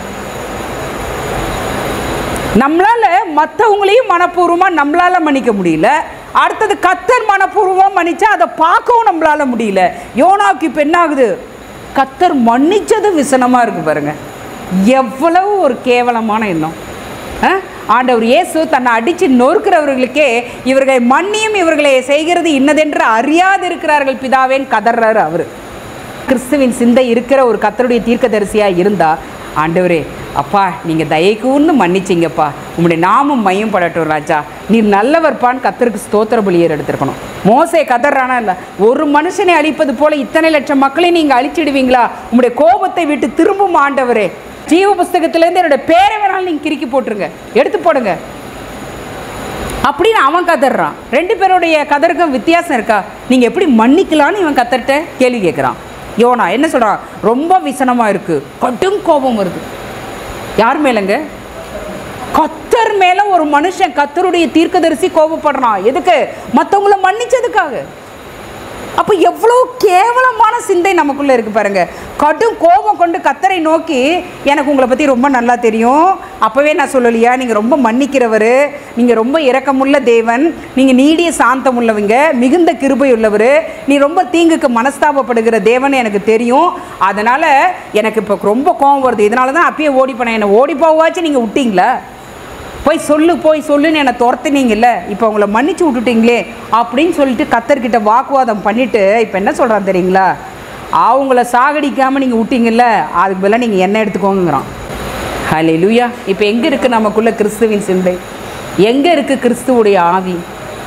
நம்மளால மற்றவங்களையும் மனப்பூர்வமாக நம்மளால மன்னிக்க முடியல அடுத்தது கத்தர் மனப்பூர்வமாக மன்னிச்சா அதை பார்க்கவும் நம்மளால முடியல யோனாவுக்கு இப்போ என்ன ஆகுது கத்தர் மன்னிச்சது விசனமாக இருக்கு பாருங்க எவ்வளவு ஒரு கேவலமான எண்ணம் ஆ? ஆண்டவர் இயேசு தன்னை அடித்து நொறுக்கிறவர்களுக்கே இவர்களை மன்னியும் இவர்களை செய்கிறது இன்னதென்று அறியாது இருக்கிறார்கள் பிதாவேன்னு கதறாரு அவர் கிறிஸ்துவின் சிந்தை இருக்கிற ஒரு கத்தருடைய தீர்க்கதரிசியாக இருந்தா ஆண்டவரே அப்பா நீங்கள் தயக்கூர்ந்து மன்னிச்சிங்கப்பா உங்களுடைய நாமம் மையம் படட்டும் ராஜா நீர் நல்லவர்ப்பான்னு கத்தருக்கு ஸ்தோத்திர பலியர் எடுத்திருக்கணும் மோசே கதறானா இல்லை ஒரு மனுஷனை அழிப்பது போல இத்தனை லட்சம் மக்களை நீங்கள் அழிச்சிடுவீங்களா உங்களுடைய கோபத்தை விட்டு திரும்பும் ஆண்டவரே ஜீவ புஸ்தகத்திலேருந்து என்னோட பேரை வேணாலும் நீங்கள் கிறுக்கி போட்டுருங்க எடுத்து போடுங்க அப்படின்னு அவன் கதறான் ரெண்டு பேருடைய கதருக்கும் வித்தியாசம் இருக்கா நீங்கள் எப்படி மன்னிக்கலான்னு இவன் கத்தர்கிட்ட கேள்வி கேட்குறான் யோனா என்ன சொல்கிறான் ரொம்ப விசனமாக இருக்குது கடும் கோபம் வருது யார் மேலங்க கத்தர் மேல ஒரு மனுஷன் கத்தருடைய தீர்க்கதரிசி கோபப்படுறான் எதுக்கு மற்றவங்கள மன்னிச்சதுக்காக அப்போ எவ்வளோ கேவலமான சிந்தை நமக்குள்ளே இருக்குது பாருங்க கடும் கோபம் கொண்டு கத்தரை நோக்கி எனக்கு உங்களை பற்றி ரொம்ப நல்லா தெரியும் அப்போவே நான் சொல்லலையா நீங்கள் ரொம்ப மன்னிக்கிறவர் நீங்கள் ரொம்ப இரக்கமுள்ள தேவன் நீங்கள் நீடிய சாந்தம் உள்ளவங்க மிகுந்த கிருபை உள்ளவர் நீ ரொம்ப தீங்குக்கு மனஸ்தாபப்படுகிற தேவன் எனக்கு தெரியும் அதனால் எனக்கு இப்போ ரொம்ப கோபம் வருது இதனால தான் அப்பயே ஓடி போனேன் என்னை ஓடி போவாச்சும் நீங்கள் விட்டீங்களா போய் சொல்லு போய் சொல்லுன்னு என்னை துரத்துனீங்கல்ல இப்போ உங்களை மன்னிச்சு விட்டுட்டீங்களே அப்படின்னு சொல்லிட்டு கத்தர்கிட்ட வாக்குவாதம் பண்ணிட்டு இப்போ என்ன சொல்கிறான் தெரியுங்களா அவங்கள சாகடிக்காமல் நீங்கள் விட்டீங்கல்ல அதுக்கு பதிலாக நீங்கள் என்ன எடுத்துக்கோங்கிறான் ஹலே லூயா இப்போ எங்கே இருக்குது நமக்குள்ள கிறிஸ்துவின் சிந்தை எங்கே இருக்குது கிறிஸ்துவுடைய ஆவி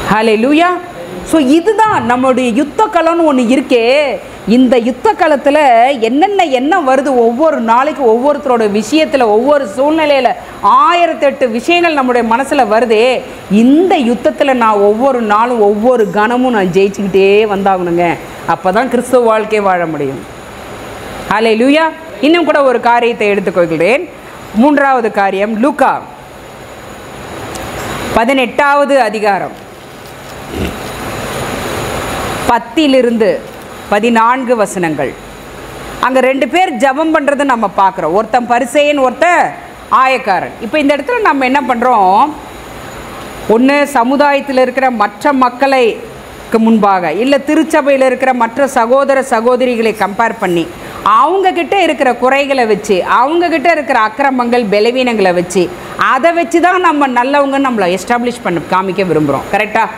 ஹலே லூயா ஸோ இதுதான் நம்மளுடைய யுத்த களம்னு ஒன்று இருக்கே இந்த யுத்த களத்தில் என்னென்ன என்ன வருது ஒவ்வொரு நாளைக்கு ஒவ்வொருத்தரோட விஷயத்தில் ஒவ்வொரு சூழ்நிலையில் ஆயிரத்தெட்டு விஷயங்கள் நம்முடைய மனசில் வருதே இந்த யுத்தத்தில் நான் ஒவ்வொரு நாளும் ஒவ்வொரு கணமும் நான் ஜெயிச்சுக்கிட்டே வந்தாகணுங்க அப்போ தான் கிறிஸ்துவ வாழ்க்கையை வாழ முடியும் ஹலே லூயா இன்னும் கூட ஒரு காரியத்தை எடுத்துக்கொள்கிறேன் மூன்றாவது காரியம் லூக்கா பதினெட்டாவது அதிகாரம் பத்திலிருந்து பதினான்கு வசனங்கள் அங்கே ரெண்டு பேர் ஜெபம் பண்ணுறதை நம்ம பார்க்குறோம் ஒருத்தன் பரிசேயன் ஒருத்தன் ஆயக்காரன் இப்போ இந்த இடத்துல நம்ம என்ன பண்ணுறோம் ஒன்று சமுதாயத்தில் இருக்கிற மற்ற மக்களைக்கு முன்பாக இல்லை திருச்சபையில் இருக்கிற மற்ற சகோதர சகோதரிகளை கம்பேர் பண்ணி அவங்க கிட்ட இருக்கிற குறைகளை வச்சு அவங்க கிட்ட இருக்கிற அக்கிரமங்கள் பலவீனங்களை வச்சு அதை வச்சு தான் நம்ம நல்லவங்கன்னு நம்மளை எஸ்டாப்ளிஷ் பண்ண காமிக்க விரும்புகிறோம் கரெக்டாக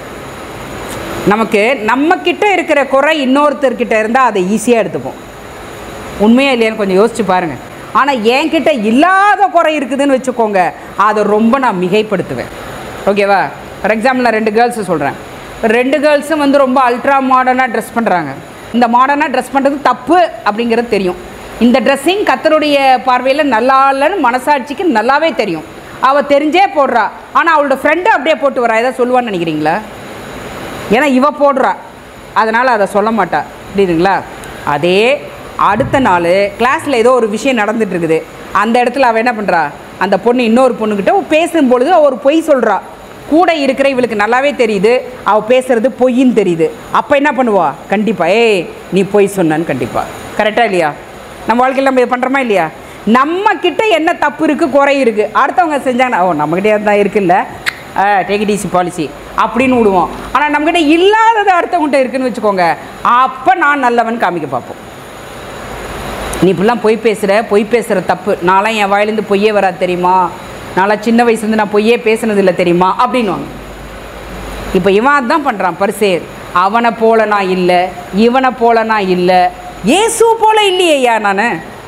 நமக்கு நம்ம கிட்ட இருக்கிற குறை இன்னொருத்தர்கிட்ட இருந்தால் அதை ஈஸியாக எடுத்துப்போம் உண்மையா இல்லையான்னு கொஞ்சம் யோசிச்சு பாருங்க ஆனால் என்கிட்ட இல்லாத குறை இருக்குதுன்னு வச்சுக்கோங்க அதை ரொம்ப நான் மிகைப்படுத்துவேன் ஓகேவா ஃபார் எக்ஸாம்பிள் நான் ரெண்டு கேர்ள்ஸு சொல்கிறேன் ரெண்டு கேர்ள்ஸும் வந்து ரொம்ப அல்ட்ரா மாடர்னாக ட்ரெஸ் பண்ணுறாங்க இந்த மாடர்னாக ட்ரெஸ் பண்ணுறது தப்பு அப்படிங்கிறது தெரியும் இந்த ட்ரெஸ்ஸிங் கத்தருடைய பார்வையில் நல்லா இல்லைன்னு மனசாட்சிக்கு நல்லாவே தெரியும் அவள் தெரிஞ்சே போடுறா ஆனால் அவளோட ஃப்ரெண்டு அப்படியே போட்டு வரா ஏதாவது சொல்லுவான்னு நினைக்கிறீங்களா ஏன்னா இவ போடுறா அதனால் அதை சொல்ல மாட்டா புரியுதுங்களா அதே அடுத்த நாள் கிளாஸில் ஏதோ ஒரு விஷயம் நடந்துட்டு இருக்குது அந்த இடத்துல அவள் என்ன பண்ணுறா அந்த பொண்ணு இன்னொரு பொண்ணுக்கிட்ட பேசும்பொழுது அவ ஒரு பொய் சொல்கிறா கூட இருக்கிற இவளுக்கு நல்லாவே தெரியுது அவள் பேசுறது பொய்ன்னு தெரியுது அப்போ என்ன பண்ணுவா கண்டிப்பாக ஏய் நீ பொய் சொன்னான்னு கண்டிப்பாக கரெக்டாக இல்லையா நம்ம வாழ்க்கையில் நம்ம இது பண்ணுறோமா இல்லையா நம்ம கிட்ட என்ன தப்பு இருக்குது குறை இருக்குது அடுத்தவங்க செஞ்சாங்கன்னா ஓ நம்மக்கிட்டே தான் இருக்குல்ல டேக் இட் ஈஸி பாலிசி அப்படின்னு விடுவோம் ஆனால் நம்மக்கிட்ட இல்லாதது அடுத்தவங்ககிட்ட இருக்குன்னு வச்சுக்கோங்க அப்போ நான் நல்லவன் காமிக்க பார்ப்போம் நீ இப்படிலாம் பொய் பேசுகிற பொய் பேசுகிற தப்பு நான்லாம் என் வாயிலேருந்து பொய்யே வராது தெரியுமா நான்லாம் சின்ன வயசுலேருந்து நான் பொய்யே பேசுனதில்லை தெரியுமா அப்படின்வாங்க இப்போ இவன் அதான் பண்ணுறான் பரிசேர் அவனை போல நான் இல்லை இவனை போல நான் இல்லை இயேசு போல இல்லையா நான்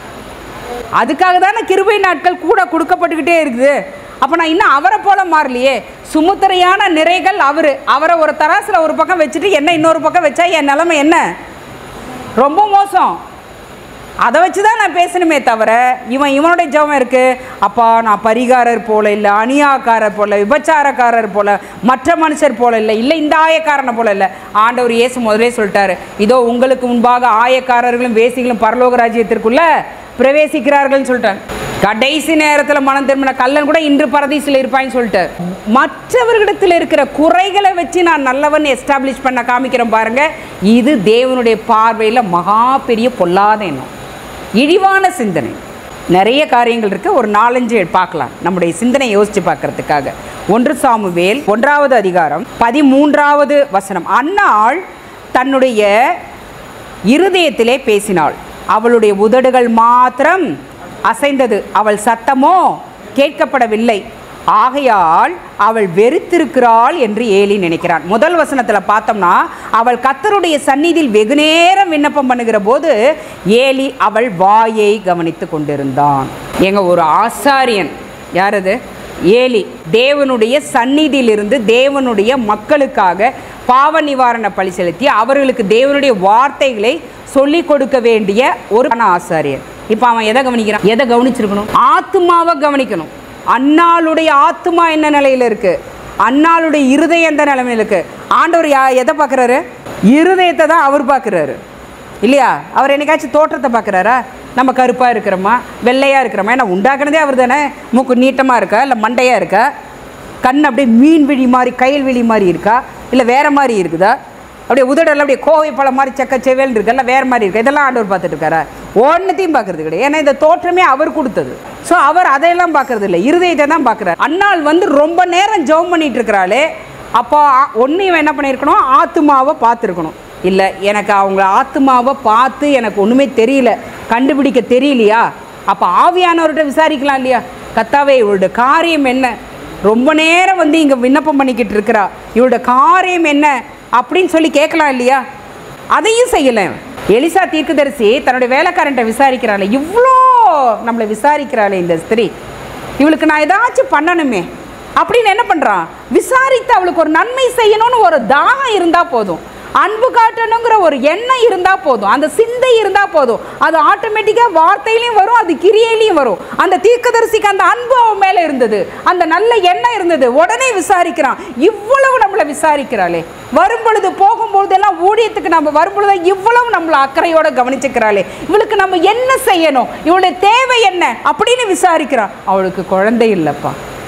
அதுக்காக தானே கிருபை நாட்கள் கூட கொடுக்கப்பட்டுக்கிட்டே இருக்குது அப்போ நான் இன்னும் அவரை போல மாறலையே சுமுத்திரையான நிறைகள் அவர் அவரை ஒரு தராசில் ஒரு பக்கம் வச்சுட்டு என்ன இன்னொரு பக்கம் வச்சா என் நிலைமை என்ன ரொம்ப மோசம் அதை வச்சு தான் நான் பேசணுமே தவிர இவன் இவனுடைய ஜெபம் இருக்கு அப்பா நான் பரிகாரர் போல இல்லை அநியாக்காரர் போல விபச்சாரக்காரர் போல மற்ற மனுஷர் போல இல்லை இல்லை இந்த ஆயக்காரனை போல இல்லை ஆண்டவர் இயேசு முதலே சொல்லிட்டாரு இதோ உங்களுக்கு முன்பாக ஆயக்காரர்களும் வேசிகளும் பரலோக ராஜ்யத்திற்குள்ள பிரவேசிக்கிறார்கள்னு சொல்லிட்டாங்க கடைசி நேரத்தில் மனம் திரும்பின கல்லன் கூட இன்று பரதீசில் இருப்பான்னு சொல்லிட்டு மற்றவர்களிடத்தில் இருக்கிற குறைகளை வச்சு நான் நல்லவன் எஸ்டாப்ளிஷ் பண்ண காமிக்கிறேன் பாருங்க இது தேவனுடைய பார்வையில் மகா பெரிய பொல்லாத எண்ணம் இழிவான சிந்தனை நிறைய காரியங்கள் இருக்கு ஒரு நாலஞ்சு பார்க்கலாம் நம்முடைய சிந்தனை யோசிச்சு பார்க்கறதுக்காக ஒன்று சாமுவேல் ஒன்றாவது அதிகாரம் பதிமூன்றாவது வசனம் அன்னாள் தன்னுடைய இருதயத்திலே பேசினாள் அவளுடைய உதடுகள் மாத்திரம் அசைந்தது அவள் சத்தமோ கேட்கப்படவில்லை ஆகையால் அவள் வெறுத்திருக்கிறாள் என்று ஏலி நினைக்கிறான் முதல் வசனத்தில் பார்த்தோம்னா அவள் கத்தருடைய சந்நிதியில் வெகுநேரம் விண்ணப்பம் பண்ணுகிற போது ஏலி அவள் வாயை கவனித்து கொண்டிருந்தான் எங்க ஒரு ஆசாரியன் யார் அது ஏலி தேவனுடைய சந்நிதியிலிருந்து தேவனுடைய மக்களுக்காக பாவ நிவாரண பலி செலுத்தி அவர்களுக்கு தேவனுடைய வார்த்தைகளை சொல்லி கொடுக்க வேண்டிய ஒரு ஆசாரியர் இப்போ அவன் எதை கவனிக்கிறான் எதை கவனிச்சிருக்கணும் ஆத்மாவை கவனிக்கணும் அன்னாளுடைய ஆத்மா என்ன நிலையில் இருக்கு அன்னாளுடைய இருதயம் எந்த நிலைமையில் இருக்கு ஆண்டவர் யா எதை பார்க்குறாரு இருதயத்தை தான் அவர் பார்க்குறாரு இல்லையா அவர் என்னைக்காச்சும் தோற்றத்தை பார்க்குறாரா நம்ம கருப்பாக இருக்கிறோமா வெள்ளையாக இருக்கிறோமா ஏன்னா உண்டாக்குனதே அவர் தானே மூக்கு நீட்டமாக இருக்கா இல்லை மண்டையாக இருக்கா கண் அப்படியே மீன் விழி மாதிரி கயல் விழி மாதிரி இருக்கா இல்லை வேற மாதிரி இருக்குதா அப்படியே உதடெல்லாம் அப்படியே கோவை பழம் மாதிரி செக்க செவேல் இருக்குல்ல வேற மாதிரி இருக்கு இதெல்லாம் ஆண்டவர் பார்த்துட்டு இருக்காரா ஒன்றுத்தையும் பார்க்கறது கிடையாது ஏன்னா இந்த தோற்றமே அவர் கொடுத்தது ஸோ அவர் அதையெல்லாம் பார்க்கறது இல்லை இருதயத்தை தான் பார்க்குறாரு அன்னாள் வந்து ரொம்ப நேரம் ஜெபம் பண்ணிட்டு இருக்கிறாளே அப்போ ஒன்று இவன் என்ன பண்ணியிருக்கணும் ஆத்துமாவை பார்த்துருக்கணும் இல்லை எனக்கு அவங்க ஆத்துமாவை பார்த்து எனக்கு ஒன்றுமே தெரியல கண்டுபிடிக்க தெரியலையா அப்போ ஆவியானவர்கிட்ட விசாரிக்கலாம் இல்லையா கத்தாவே இவருடைய காரியம் என்ன ரொம்ப நேரம் வந்து இங்கே விண்ணப்பம் பண்ணிக்கிட்டு இருக்கிறா இவரோட காரியம் என்ன அப்படின்னு சொல்லி கேட்கலாம் இல்லையா அதையும் செய்யலை எலிசா தீர்க்கதரிசி தன்னுடைய வேலைக்காரன்ட்ட விசாரிக்கிறாளே இவ்வளோ நம்மளை விசாரிக்கிறாளே இந்த ஸ்திரீ இவளுக்கு நான் ஏதாச்சும் பண்ணணுமே அப்படின்னு என்ன பண்ணுறான் விசாரித்து அவளுக்கு ஒரு நன்மை செய்யணும்னு ஒரு தாகம் இருந்தால் போதும் அன்பு காட்டணுங்கிற ஒரு எண்ணம் இருந்தால் போதும் அந்த சிந்தை இருந்தால் போதும் அது ஆட்டோமேட்டிக்காக வார்த்தையிலையும் வரும் அது கிரியையிலையும் வரும் அந்த தீர்க்கதரிசிக்கு அந்த அன்பு அவன் மேலே இருந்தது அந்த நல்ல எண்ணம் இருந்தது உடனே விசாரிக்கிறான் இவ்வளவு நம்மளை விசாரிக்கிறாளே வரும் பொழுது போகும்பொழுதெல்லாம் ஊழியத்துக்கு நம்ம வரும் பொழுது இவ்வளவு நம்மளை அக்கறையோட கவனிச்சுக்கிறாளே இவளுக்கு நம்ம என்ன செய்யணும் இவளுடைய தேவை என்ன அப்படின்னு விசாரிக்கிறான் அவளுக்கு குழந்தை இல்லைப்பா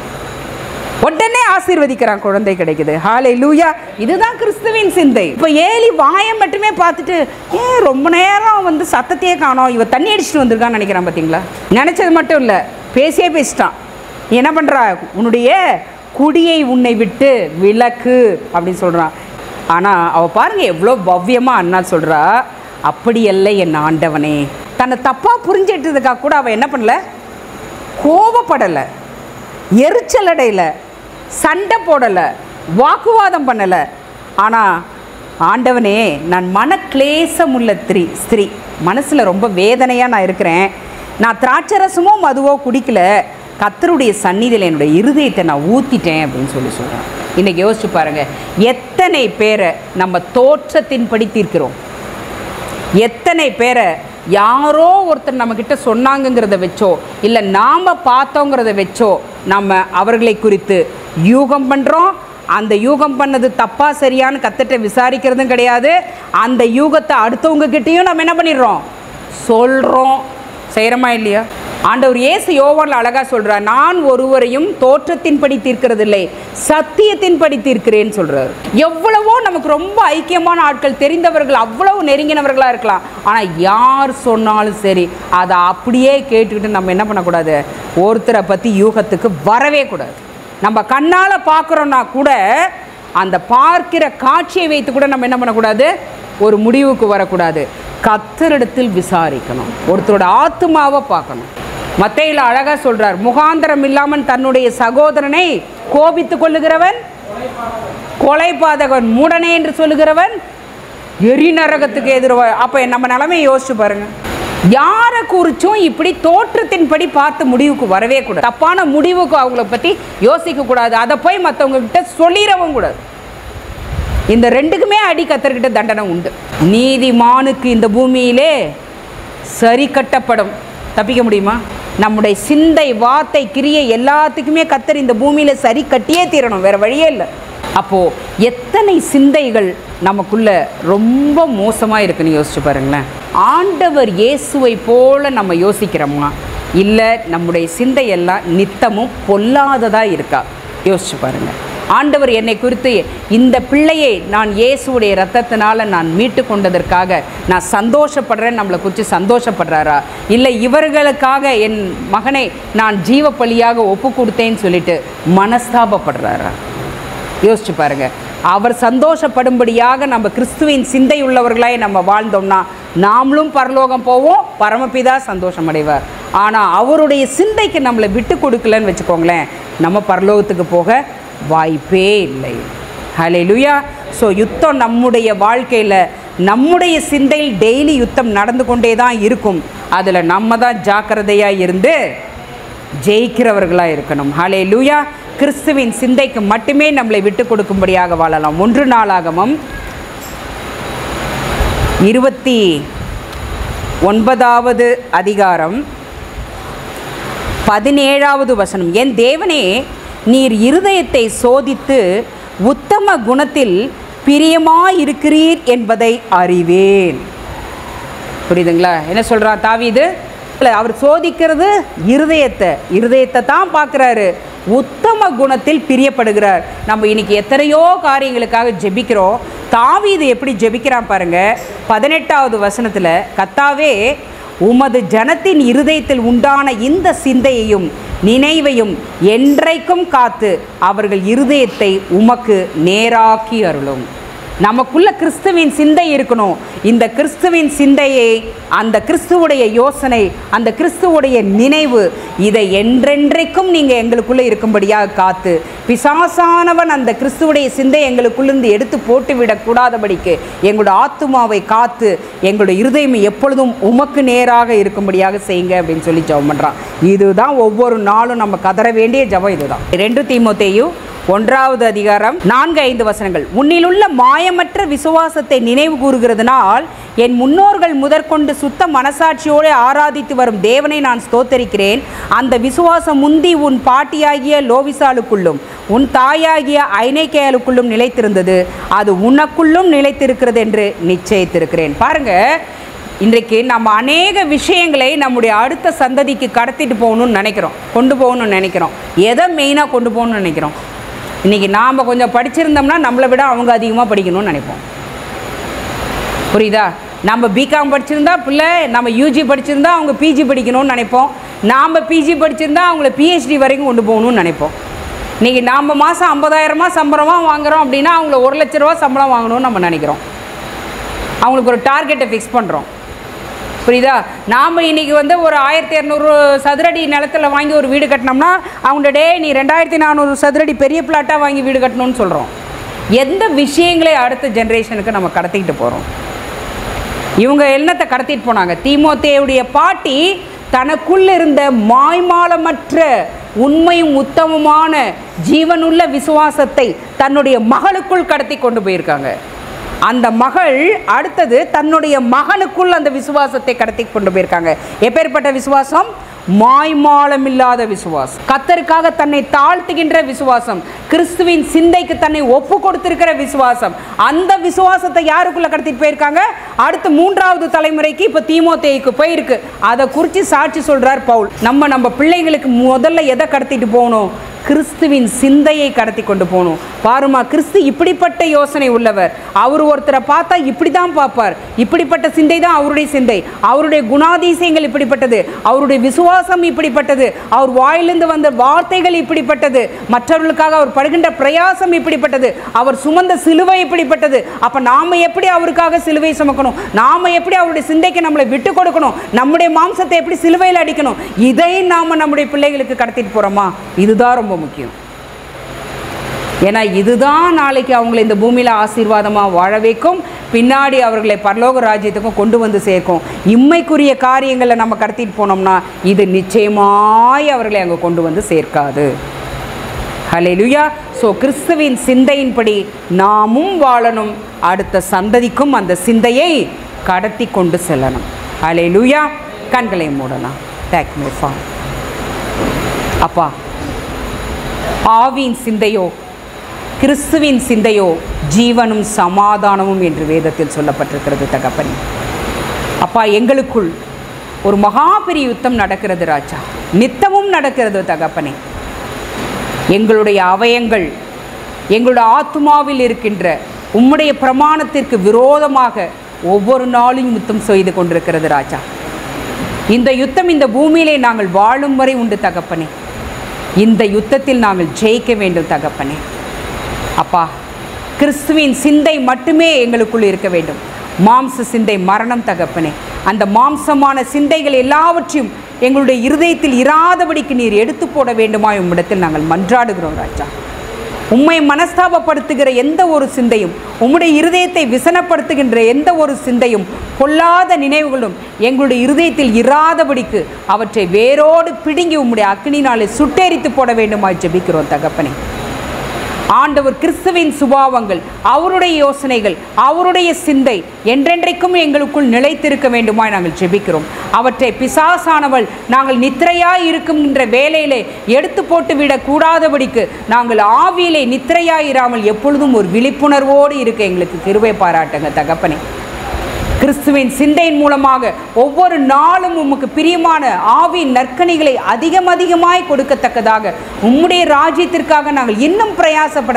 உடனே ஆசீர்வதிக்கிறான் குழந்தை கிடைக்குது ஹாலே லூயா இதுதான் கிறிஸ்துவின் சிந்தை இப்போ ஏலி வாயம் மட்டுமே பார்த்துட்டு ஏன் ரொம்ப நேரம் வந்து சத்தத்தையே காணோம் இவ தண்ணி அடிச்சுட்டு வந்திருக்கான்னு நினைக்கிறான் பார்த்தீங்களா நினச்சது மட்டும் இல்லை பேசியே பேசிட்டான் நீ என்ன பண்ணுறா உன்னுடைய குடியை உன்னை விட்டு விலக்கு அப்படின்னு சொல்கிறான் ஆனால் அவள் பாருங்க எவ்வளோ பவ்யமாக அண்ணா சொல்கிறா அப்படி அல்ல என் ஆண்டவனே தன்னை தப்பாக புரிஞ்சிட்டதுக்காக கூட அவள் என்ன பண்ணல கோபப்படலை எரிச்சல் அடையல சண்டை போடலை வாக்குவாதம் பண்ணலை ஆனால் ஆண்டவனே நான் மனக்லேசம் உள்ள த்ரீ ஸ்திரீ மனசில் ரொம்ப வேதனையாக நான் இருக்கிறேன் நான் திராட்சரசமோ மதுவோ குடிக்கல கத்தருடைய சந்நிதியில் என்னுடைய இருதயத்தை நான் ஊற்றிட்டேன் அப்படின்னு சொல்லி சொல்கிறேன் இன்றைக்கி யோசிச்சு பாருங்கள் எத்தனை பேரை நம்ம தோற்றத்தின்படி தீர்க்கிறோம் எத்தனை பேரை யாரோ ஒருத்தர் நம்மக்கிட்ட சொன்னாங்கங்கிறத வச்சோ இல்லை நாம் பார்த்தோங்கிறத வச்சோ நம்ம அவர்களை குறித்து யூகம் பண்ணுறோம் அந்த யூகம் பண்ணது தப்பா சரியான்னு கத்திட்ட விசாரிக்கிறதும் கிடையாது அந்த யூகத்தை அடுத்தவங்க கிட்டேயும் நம்ம என்ன பண்ணிடுறோம் சொல்கிறோம் செய்கிறோமா இல்லையா ஆண்டவர் இயேசு யோவான்ல அழகா சொல்றார் நான் ஒருவரையும் தோற்றத்தின்படி தீர்க்கிறதில்லை சத்தியத்தின்படி தீர்க்கிறேன்னு சொல்றாரு எவ்வளவோ நமக்கு ரொம்ப ஐக்கியமான ஆட்கள் தெரிந்தவர்கள் அவ்வளவு நெருங்கினவர்களா இருக்கலாம் ஆனா யார் சொன்னாலும் சரி அதை அப்படியே கேட்டுக்கிட்டு நம்ம என்ன பண்ணக்கூடாது ஒருத்தரை பத்தி யூகத்துக்கு வரவே கூடாது நம்ம கண்ணால பார்க்குறோன்னா கூட அந்த பார்க்கிற காட்சியை வைத்து கூட நம்ம என்ன பண்ணக்கூடாது ஒரு முடிவுக்கு வரக்கூடாது கத்தரிடத்தில் விசாரிக்கணும் ஒருத்தரோட ஆத்மாவை பார்க்கணும் மத்தையில் அழகா சொல்றார் முகாந்தரம் இல்லாமல் தன்னுடைய சகோதரனை கோபித்துக் கொள்ளுகிறவன் கொலைபாதகன் மூடனே என்று சொல்லுகிறவன் எரிநரகத்துக்கு எதிர்வ அப்போ நம்ம நிலைமையை யோசிச்சு பாருங்க யாரை குறிச்சும் இப்படி தோற்றத்தின்படி பார்த்து முடிவுக்கு வரவே கூடாது தப்பான முடிவுக்கு அவங்கள பற்றி யோசிக்க கூடாது அதை போய் மற்றவங்க கிட்ட சொல்லிடவும் கூடாது இந்த ரெண்டுக்குமே அடி கத்தர்கிட்ட தண்டனை உண்டு நீதிமானுக்கு இந்த பூமியிலே சரி கட்டப்படும் தப்பிக்க முடியுமா நம்முடைய சிந்தை வார்த்தை கிரியை எல்லாத்துக்குமே கத்தர் இந்த பூமியில சரி கட்டியே தீரணும் வேற வழியே இல்லை அப்போ எத்தனை சிந்தைகள் நமக்குள்ள ரொம்ப மோசமா இருக்குன்னு யோசிச்சு பாருங்களேன் ஆண்டவர் இயேசுவை போல நம்ம யோசிக்கிறோமா இல்லை நம்முடைய சிந்தையெல்லாம் நித்தமும் பொல்லாததா இருக்கா யோசிச்சு பாருங்க ஆண்டவர் என்னை குறித்து இந்த பிள்ளையை நான் இயேசுவுடைய ரத்தத்தினால நான் மீட்டு கொண்டதற்காக நான் சந்தோஷப்படுறேன் நம்மளை குறித்து சந்தோஷப்படுறாரா இல்லை இவர்களுக்காக என் மகனை நான் ஜீவ பலியாக ஒப்பு கொடுத்தேன்னு சொல்லிட்டு மனஸ்தாபப்படுறாரா யோசிச்சு பாருங்க அவர் சந்தோஷப்படும்படியாக நம்ம கிறிஸ்துவின் சிந்தை உள்ளவர்களாய் நம்ம வாழ்ந்தோம்னா நாமளும் பரலோகம் போவோம் பரமபிதா சந்தோஷம் அடைவார் ஆனால் அவருடைய சிந்தைக்கு நம்மளை விட்டு கொடுக்கலன்னு வச்சுக்கோங்களேன் நம்ம பரலோகத்துக்கு போக வாய்ப்பே இல்லை ஹலே லுயா ஸோ யுத்தம் நம்முடைய வாழ்க்கையில் நம்முடைய சிந்தையில் டெய்லி யுத்தம் நடந்து கொண்டே தான் இருக்கும் அதில் நம்ம தான் ஜாக்கிரதையாக இருந்து ஜெயிக்கிறவர்களாக இருக்கணும் ஹலே லூயா கிறிஸ்துவின் சிந்தைக்கு மட்டுமே நம்மளை விட்டு கொடுக்கும்படியாக வாழலாம் ஒன்று நாளாகமம் இருபத்தி ஒன்பதாவது அதிகாரம் பதினேழாவது வசனம் என் தேவனே நீர் இருதயத்தை சோதித்து உத்தம குணத்தில் பிரியமாயிருக்கிறீர் என்பதை அறிவேன் புரியுதுங்களா என்ன சொல்கிறான் தாவீது இல்லை அவர் சோதிக்கிறது இருதயத்தை இருதயத்தை தான் பார்க்குறாரு உத்தம குணத்தில் பிரியப்படுகிறார் நம்ம இன்னைக்கு எத்தனையோ காரியங்களுக்காக ஜெபிக்கிறோம் தாவீது எப்படி ஜெபிக்கிறான் பாருங்க பதினெட்டாவது வசனத்தில் கத்தாவே உமது ஜனத்தின் இருதயத்தில் உண்டான இந்த சிந்தையையும் நினைவையும் என்றைக்கும் காத்து அவர்கள் இருதயத்தை உமக்கு நேராக்கி அருளும் நமக்குள்ள கிறிஸ்துவின் சிந்தை இருக்கணும் இந்த கிறிஸ்துவின் சிந்தையை அந்த கிறிஸ்துவுடைய யோசனை அந்த கிறிஸ்துவுடைய நினைவு இதை என்றென்றைக்கும் நீங்கள் எங்களுக்குள்ளே இருக்கும்படியாக காத்து பிசாசானவன் அந்த கிறிஸ்துவுடைய சிந்தை எங்களுக்குள்ளிருந்து எடுத்து போட்டு விடக்கூடாதபடிக்கு எங்களோட ஆத்துமாவை காத்து எங்களுடைய இருதயம் எப்பொழுதும் உமக்கு நேராக இருக்கும்படியாக செய்யுங்க அப்படின்னு சொல்லி ஜெபம் பண்ணுறான் இதுதான் ஒவ்வொரு நாளும் நம்ம கதற வேண்டிய ஜெபம் இதுதான் ரெண்டு தீமோத்தேயும் ஒன்றாவது அதிகாரம் நான்கு ஐந்து வசனங்கள் உன்னிலுள்ள மாயமற்ற விசுவாசத்தை நினைவு கூறுகிறதுனால் என் முன்னோர்கள் முதற்கொண்டு சுத்த மனசாட்சியோடு ஆராதித்து வரும் தேவனை நான் ஸ்தோத்தரிக்கிறேன் அந்த விசுவாசம் முந்தி உன் பாட்டியாகிய லோவிசாலுக்குள்ளும் உன் தாயாகிய ஐநேக்கேலுக்குள்ளும் நிலைத்திருந்தது அது உனக்குள்ளும் நிலைத்திருக்கிறது என்று நிச்சயித்திருக்கிறேன் பாருங்க இன்றைக்கு நம்ம அநேக விஷயங்களை நம்முடைய அடுத்த சந்ததிக்கு கடத்திட்டு போகணும்னு நினைக்கிறோம் கொண்டு போகணும்னு நினைக்கிறோம் எதை மெயினாக கொண்டு போகணும்னு நினைக்கிறோம் இன்றைக்கி நாம் கொஞ்சம் படிச்சிருந்தோம்னா நம்மளை விட அவங்க அதிகமாக படிக்கணும்னு நினைப்போம் புரியுதா நம்ம பிகாம் படிச்சிருந்தா பிள்ளை நம்ம யூஜி படிச்சிருந்தா அவங்க பிஜி படிக்கணும்னு நினைப்போம் நாம் பிஜி படிச்சிருந்தா அவங்கள பிஹெச்டி வரைக்கும் கொண்டு போகணும்னு நினைப்போம் இன்றைக்கி நாம் மாதம் ஐம்பதாயிரமா சம்பளமாக வாங்குகிறோம் அப்படின்னா அவங்கள ஒரு லட்ச ரூபா சம்பளம் வாங்கணும்னு நம்ம நினைக்கிறோம் அவங்களுக்கு ஒரு டார்கெட்டை ஃபிக்ஸ் பண்ணுறோம் புரியுதா நாம் இன்றைக்கி வந்து ஒரு ஆயிரத்தி இரநூறு சதுரடி நிலத்தில் வாங்கி ஒரு வீடு கட்டினோம்னா அவங்கள்ட்ட டே நீ ரெண்டாயிரத்தி நானூறு சதுரடி பெரிய பிளாட்டாக வாங்கி வீடு கட்டணும்னு சொல்கிறோம் எந்த விஷயங்களை அடுத்த ஜென்ரேஷனுக்கு நம்ம கடத்திக்கிட்டு போகிறோம் இவங்க என்னத்தை கடத்திட்டு போனாங்க தீமோத்தேயுடைய பாட்டி தனக்குள்ள இருந்த மாய்மாலமற்ற உண்மையும் உத்தமமான ஜீவனுள்ள விசுவாசத்தை தன்னுடைய மகளுக்குள் கடத்தி கொண்டு போயிருக்காங்க அந்த மகள் அடுத்தது தன்னுடைய மகனுக்குள் அந்த விசுவாசத்தை கடத்தி கொண்டு போயிருக்காங்க எப்பேற்பட்ட விசுவாசம் மாய்மாலம் இல்லாத விசுவாசம் கத்தருக்காக தன்னை தாழ்த்துகின்ற விசுவாசம் கிறிஸ்துவின் சிந்தைக்கு தன்னை ஒப்பு கொடுத்திருக்கிற விசுவாசம் அந்த விசுவாசத்தை யாருக்குள்ள கடத்திட்டு போயிருக்காங்க அடுத்து மூன்றாவது தலைமுறைக்கு இப்போ தீமோத்தேயுக்கு போயிருக்கு அதை குறித்து சாட்சி சொல்றார் பவுல் நம்ம நம்ம பிள்ளைங்களுக்கு முதல்ல எதை கடத்திட்டு போகணும் கிறிஸ்துவின் சிந்தையை கடத்தி கொண்டு போகணும் பாருமா கிறிஸ்து இப்படிப்பட்ட யோசனை உள்ளவர் அவர் ஒருத்தரை பார்த்தா இப்படி தான் பார்ப்பார் இப்படிப்பட்ட சிந்தை தான் அவருடைய சிந்தை அவருடைய குணாதிசயங்கள் இப்படிப்பட்டது அவருடைய விசுவாசம் இப்படிப்பட்டது அவர் வாயிலிருந்து வந்த வார்த்தைகள் இப்படிப்பட்டது மற்றவர்களுக்காக அவர் படுகின்ற பிரயாசம் இப்படிப்பட்டது அவர் சுமந்த சிலுவை இப்படிப்பட்டது அப்போ நாம எப்படி அவருக்காக சிலுவை சுமக்கணும் நாம எப்படி அவருடைய சிந்தைக்கு நம்மளை விட்டு கொடுக்கணும் நம்முடைய மாம்சத்தை எப்படி சிலுவையில் அடிக்கணும் இதை நாம நம்முடைய பிள்ளைகளுக்கு கடத்திட்டு போறோமா இதுதான் ரொம்ப முக்கியம் ஏன்னா இதுதான் நாளைக்கு அவங்களை இந்த பூமியில் ஆசீர்வாதமாக வாழ வைக்கும் பின்னாடி அவர்களை பரலோக ராஜ்யத்துக்கும் கொண்டு வந்து சேர்க்கும் இம்மைக்குரிய காரியங்களை நம்ம கடத்திட்டு போனோம்னா இது நிச்சயமாய் அவர்களை அங்கே கொண்டு வந்து சேர்க்காது ஹalleluya ஸோ கிறிஸ்துவின் சிந்தையின்படி நாமும் வாழணும் அடுத்த சந்ததிக்கும் அந்த சிந்தையை கடத்தி கொண்டு செல்லணும் ஹalleluya கண்களை மூடலாம் தேங்க் மே ஃபார் அப்பா ஆவியின் சிந்தையோ கிறிஸ்துவின் சிந்தையோ ஜீவனும் சமாதானமும் என்று வேதத்தில் சொல்லப்பட்டிருக்கிறது தகப்பனே அப்பா எங்களுக்குள் ஒரு மகா பெரிய யுத்தம் நடக்கிறது ராஜா நித்தமும் நடக்கிறது தகப்பனே எங்களுடைய அவயங்கள் எங்களுடைய ஆத்துமாவில் இருக்கின்ற உம்முடைய பிரமாணத்திற்கு விரோதமாக ஒவ்வொரு நாளும் யுத்தம் செய்து கொண்டிருக்கிறது ராஜா இந்த யுத்தம் இந்த பூமியிலே நாங்கள் வாழும் வரை உண்டு தகப்பனே இந்த யுத்தத்தில் நாங்கள் ஜெயிக்க வேண்டும் தகப்பனே அப்பா கிறிஸ்துவின் சிந்தை மட்டுமே எங்களுக்குள் இருக்க வேண்டும் மாம்ச சிந்தை மரணம் தகப்பனே அந்த மாம்சமான சிந்தைகள் எல்லாவற்றையும் எங்களுடைய இருதயத்தில் இராதபடிக்கு நீர் எடுத்து போட வேண்டுமா உம்மிடத்தில் நாங்கள் மன்றாடுகிறோம் ராஜா உம்மை மனஸ்தாபப்படுத்துகிற எந்த ஒரு சிந்தையும் உம்முடைய இருதயத்தை விசனப்படுத்துகின்ற எந்த ஒரு சிந்தையும் பொல்லாத நினைவுகளும் எங்களுடைய இருதயத்தில் இராதபடிக்கு அவற்றை வேரோடு பிடுங்கி உம்முடைய அக்னினாலே சுட்டெரித்து போட வேண்டுமாய் ஜெபிக்கிறோம் தகப்பனே ஆண்டவர் கிறிஸ்துவின் சுபாவங்கள் அவருடைய யோசனைகள் அவருடைய சிந்தை என்றென்றைக்கும் எங்களுக்குள் நிலைத்திருக்க வேண்டுமாய் நாங்கள் ஜெபிக்கிறோம் அவற்றை பிசாசானவள் நாங்கள் நித்திரையாய் இருக்கும்ன்ற வேலையிலே எடுத்து போட்டு விடக் கூடாதபடிக்கு நாங்கள் ஆவியிலே நித்திரையாய் இராமல் எப்பொழுதும் ஒரு விழிப்புணர்வோடு இருக்க எங்களுக்கு கிருபை பாராட்டுங்க தகப்பனே கிறிஸ்துவின் சிந்தையின் மூலமாக ஒவ்வொரு நாளும் உமக்கு பிரியமான ஆவியின் நற்கனிகளை அதிகம் அதிகமாய் கொடுக்கத்தக்கதாக உம்முடைய ராஜ்யத்திற்காக நாங்கள் இன்னும்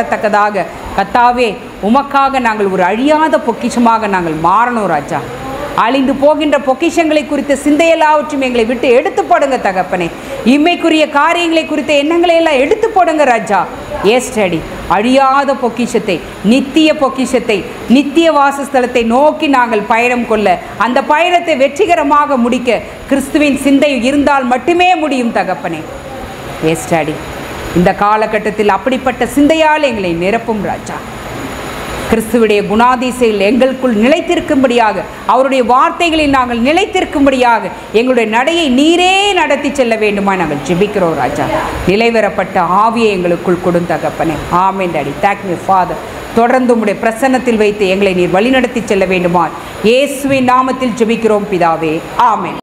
பிரயாசப்படத்தக்கதாக கத்தாவே உமக்காக நாங்கள் ஒரு அழியாத பொக்கிஷமாக நாங்கள் மாறணும் ராஜா அழிந்து போகின்ற பொக்கிஷங்களை குறித்த சிந்தையெல்லாவற்றும் எங்களை விட்டு எடுத்து போடுங்க தகப்பனே இம்மைக்குரிய காரியங்களை குறித்த எண்ணங்களை எல்லாம் எடுத்து போடுங்க ராஜா ஏஸ்டடி அழியாத பொக்கிஷத்தை நித்திய பொக்கிஷத்தை நித்திய வாசஸ்தலத்தை நோக்கி நாங்கள் பயணம் கொள்ள அந்த பயணத்தை வெற்றிகரமாக முடிக்க கிறிஸ்துவின் சிந்தை இருந்தால் மட்டுமே முடியும் தகப்பனே ஏஸ்டாடி இந்த காலகட்டத்தில் அப்படிப்பட்ட சிந்தையால் எங்களை நிரப்பும் ராஜா கிறிஸ்துவுடைய குணாதிசையில் எங்களுக்குள் நிலைத்திருக்கும்படியாக அவருடைய வார்த்தைகளில் நாங்கள் நிலைத்திருக்கும்படியாக எங்களுடைய நடையை நீரே நடத்தி செல்ல வேண்டுமா நாங்கள் ஜெபிக்கிறோம் ராஜா நிலைவரப்பட்ட ஆவியை எங்களுக்குள் கொடுந்தகப்பனே ஆமேன் டாடி தேங்க் யூ ஃபாதர் தொடர்ந்து உம்முடைய பிரசன்னத்தில் வைத்து எங்களை நீர் வழிநடத்தி செல்ல வேண்டுமா இயேசுவின் நாமத்தில் ஜெபிக்கிறோம் பிதாவே ஆமென்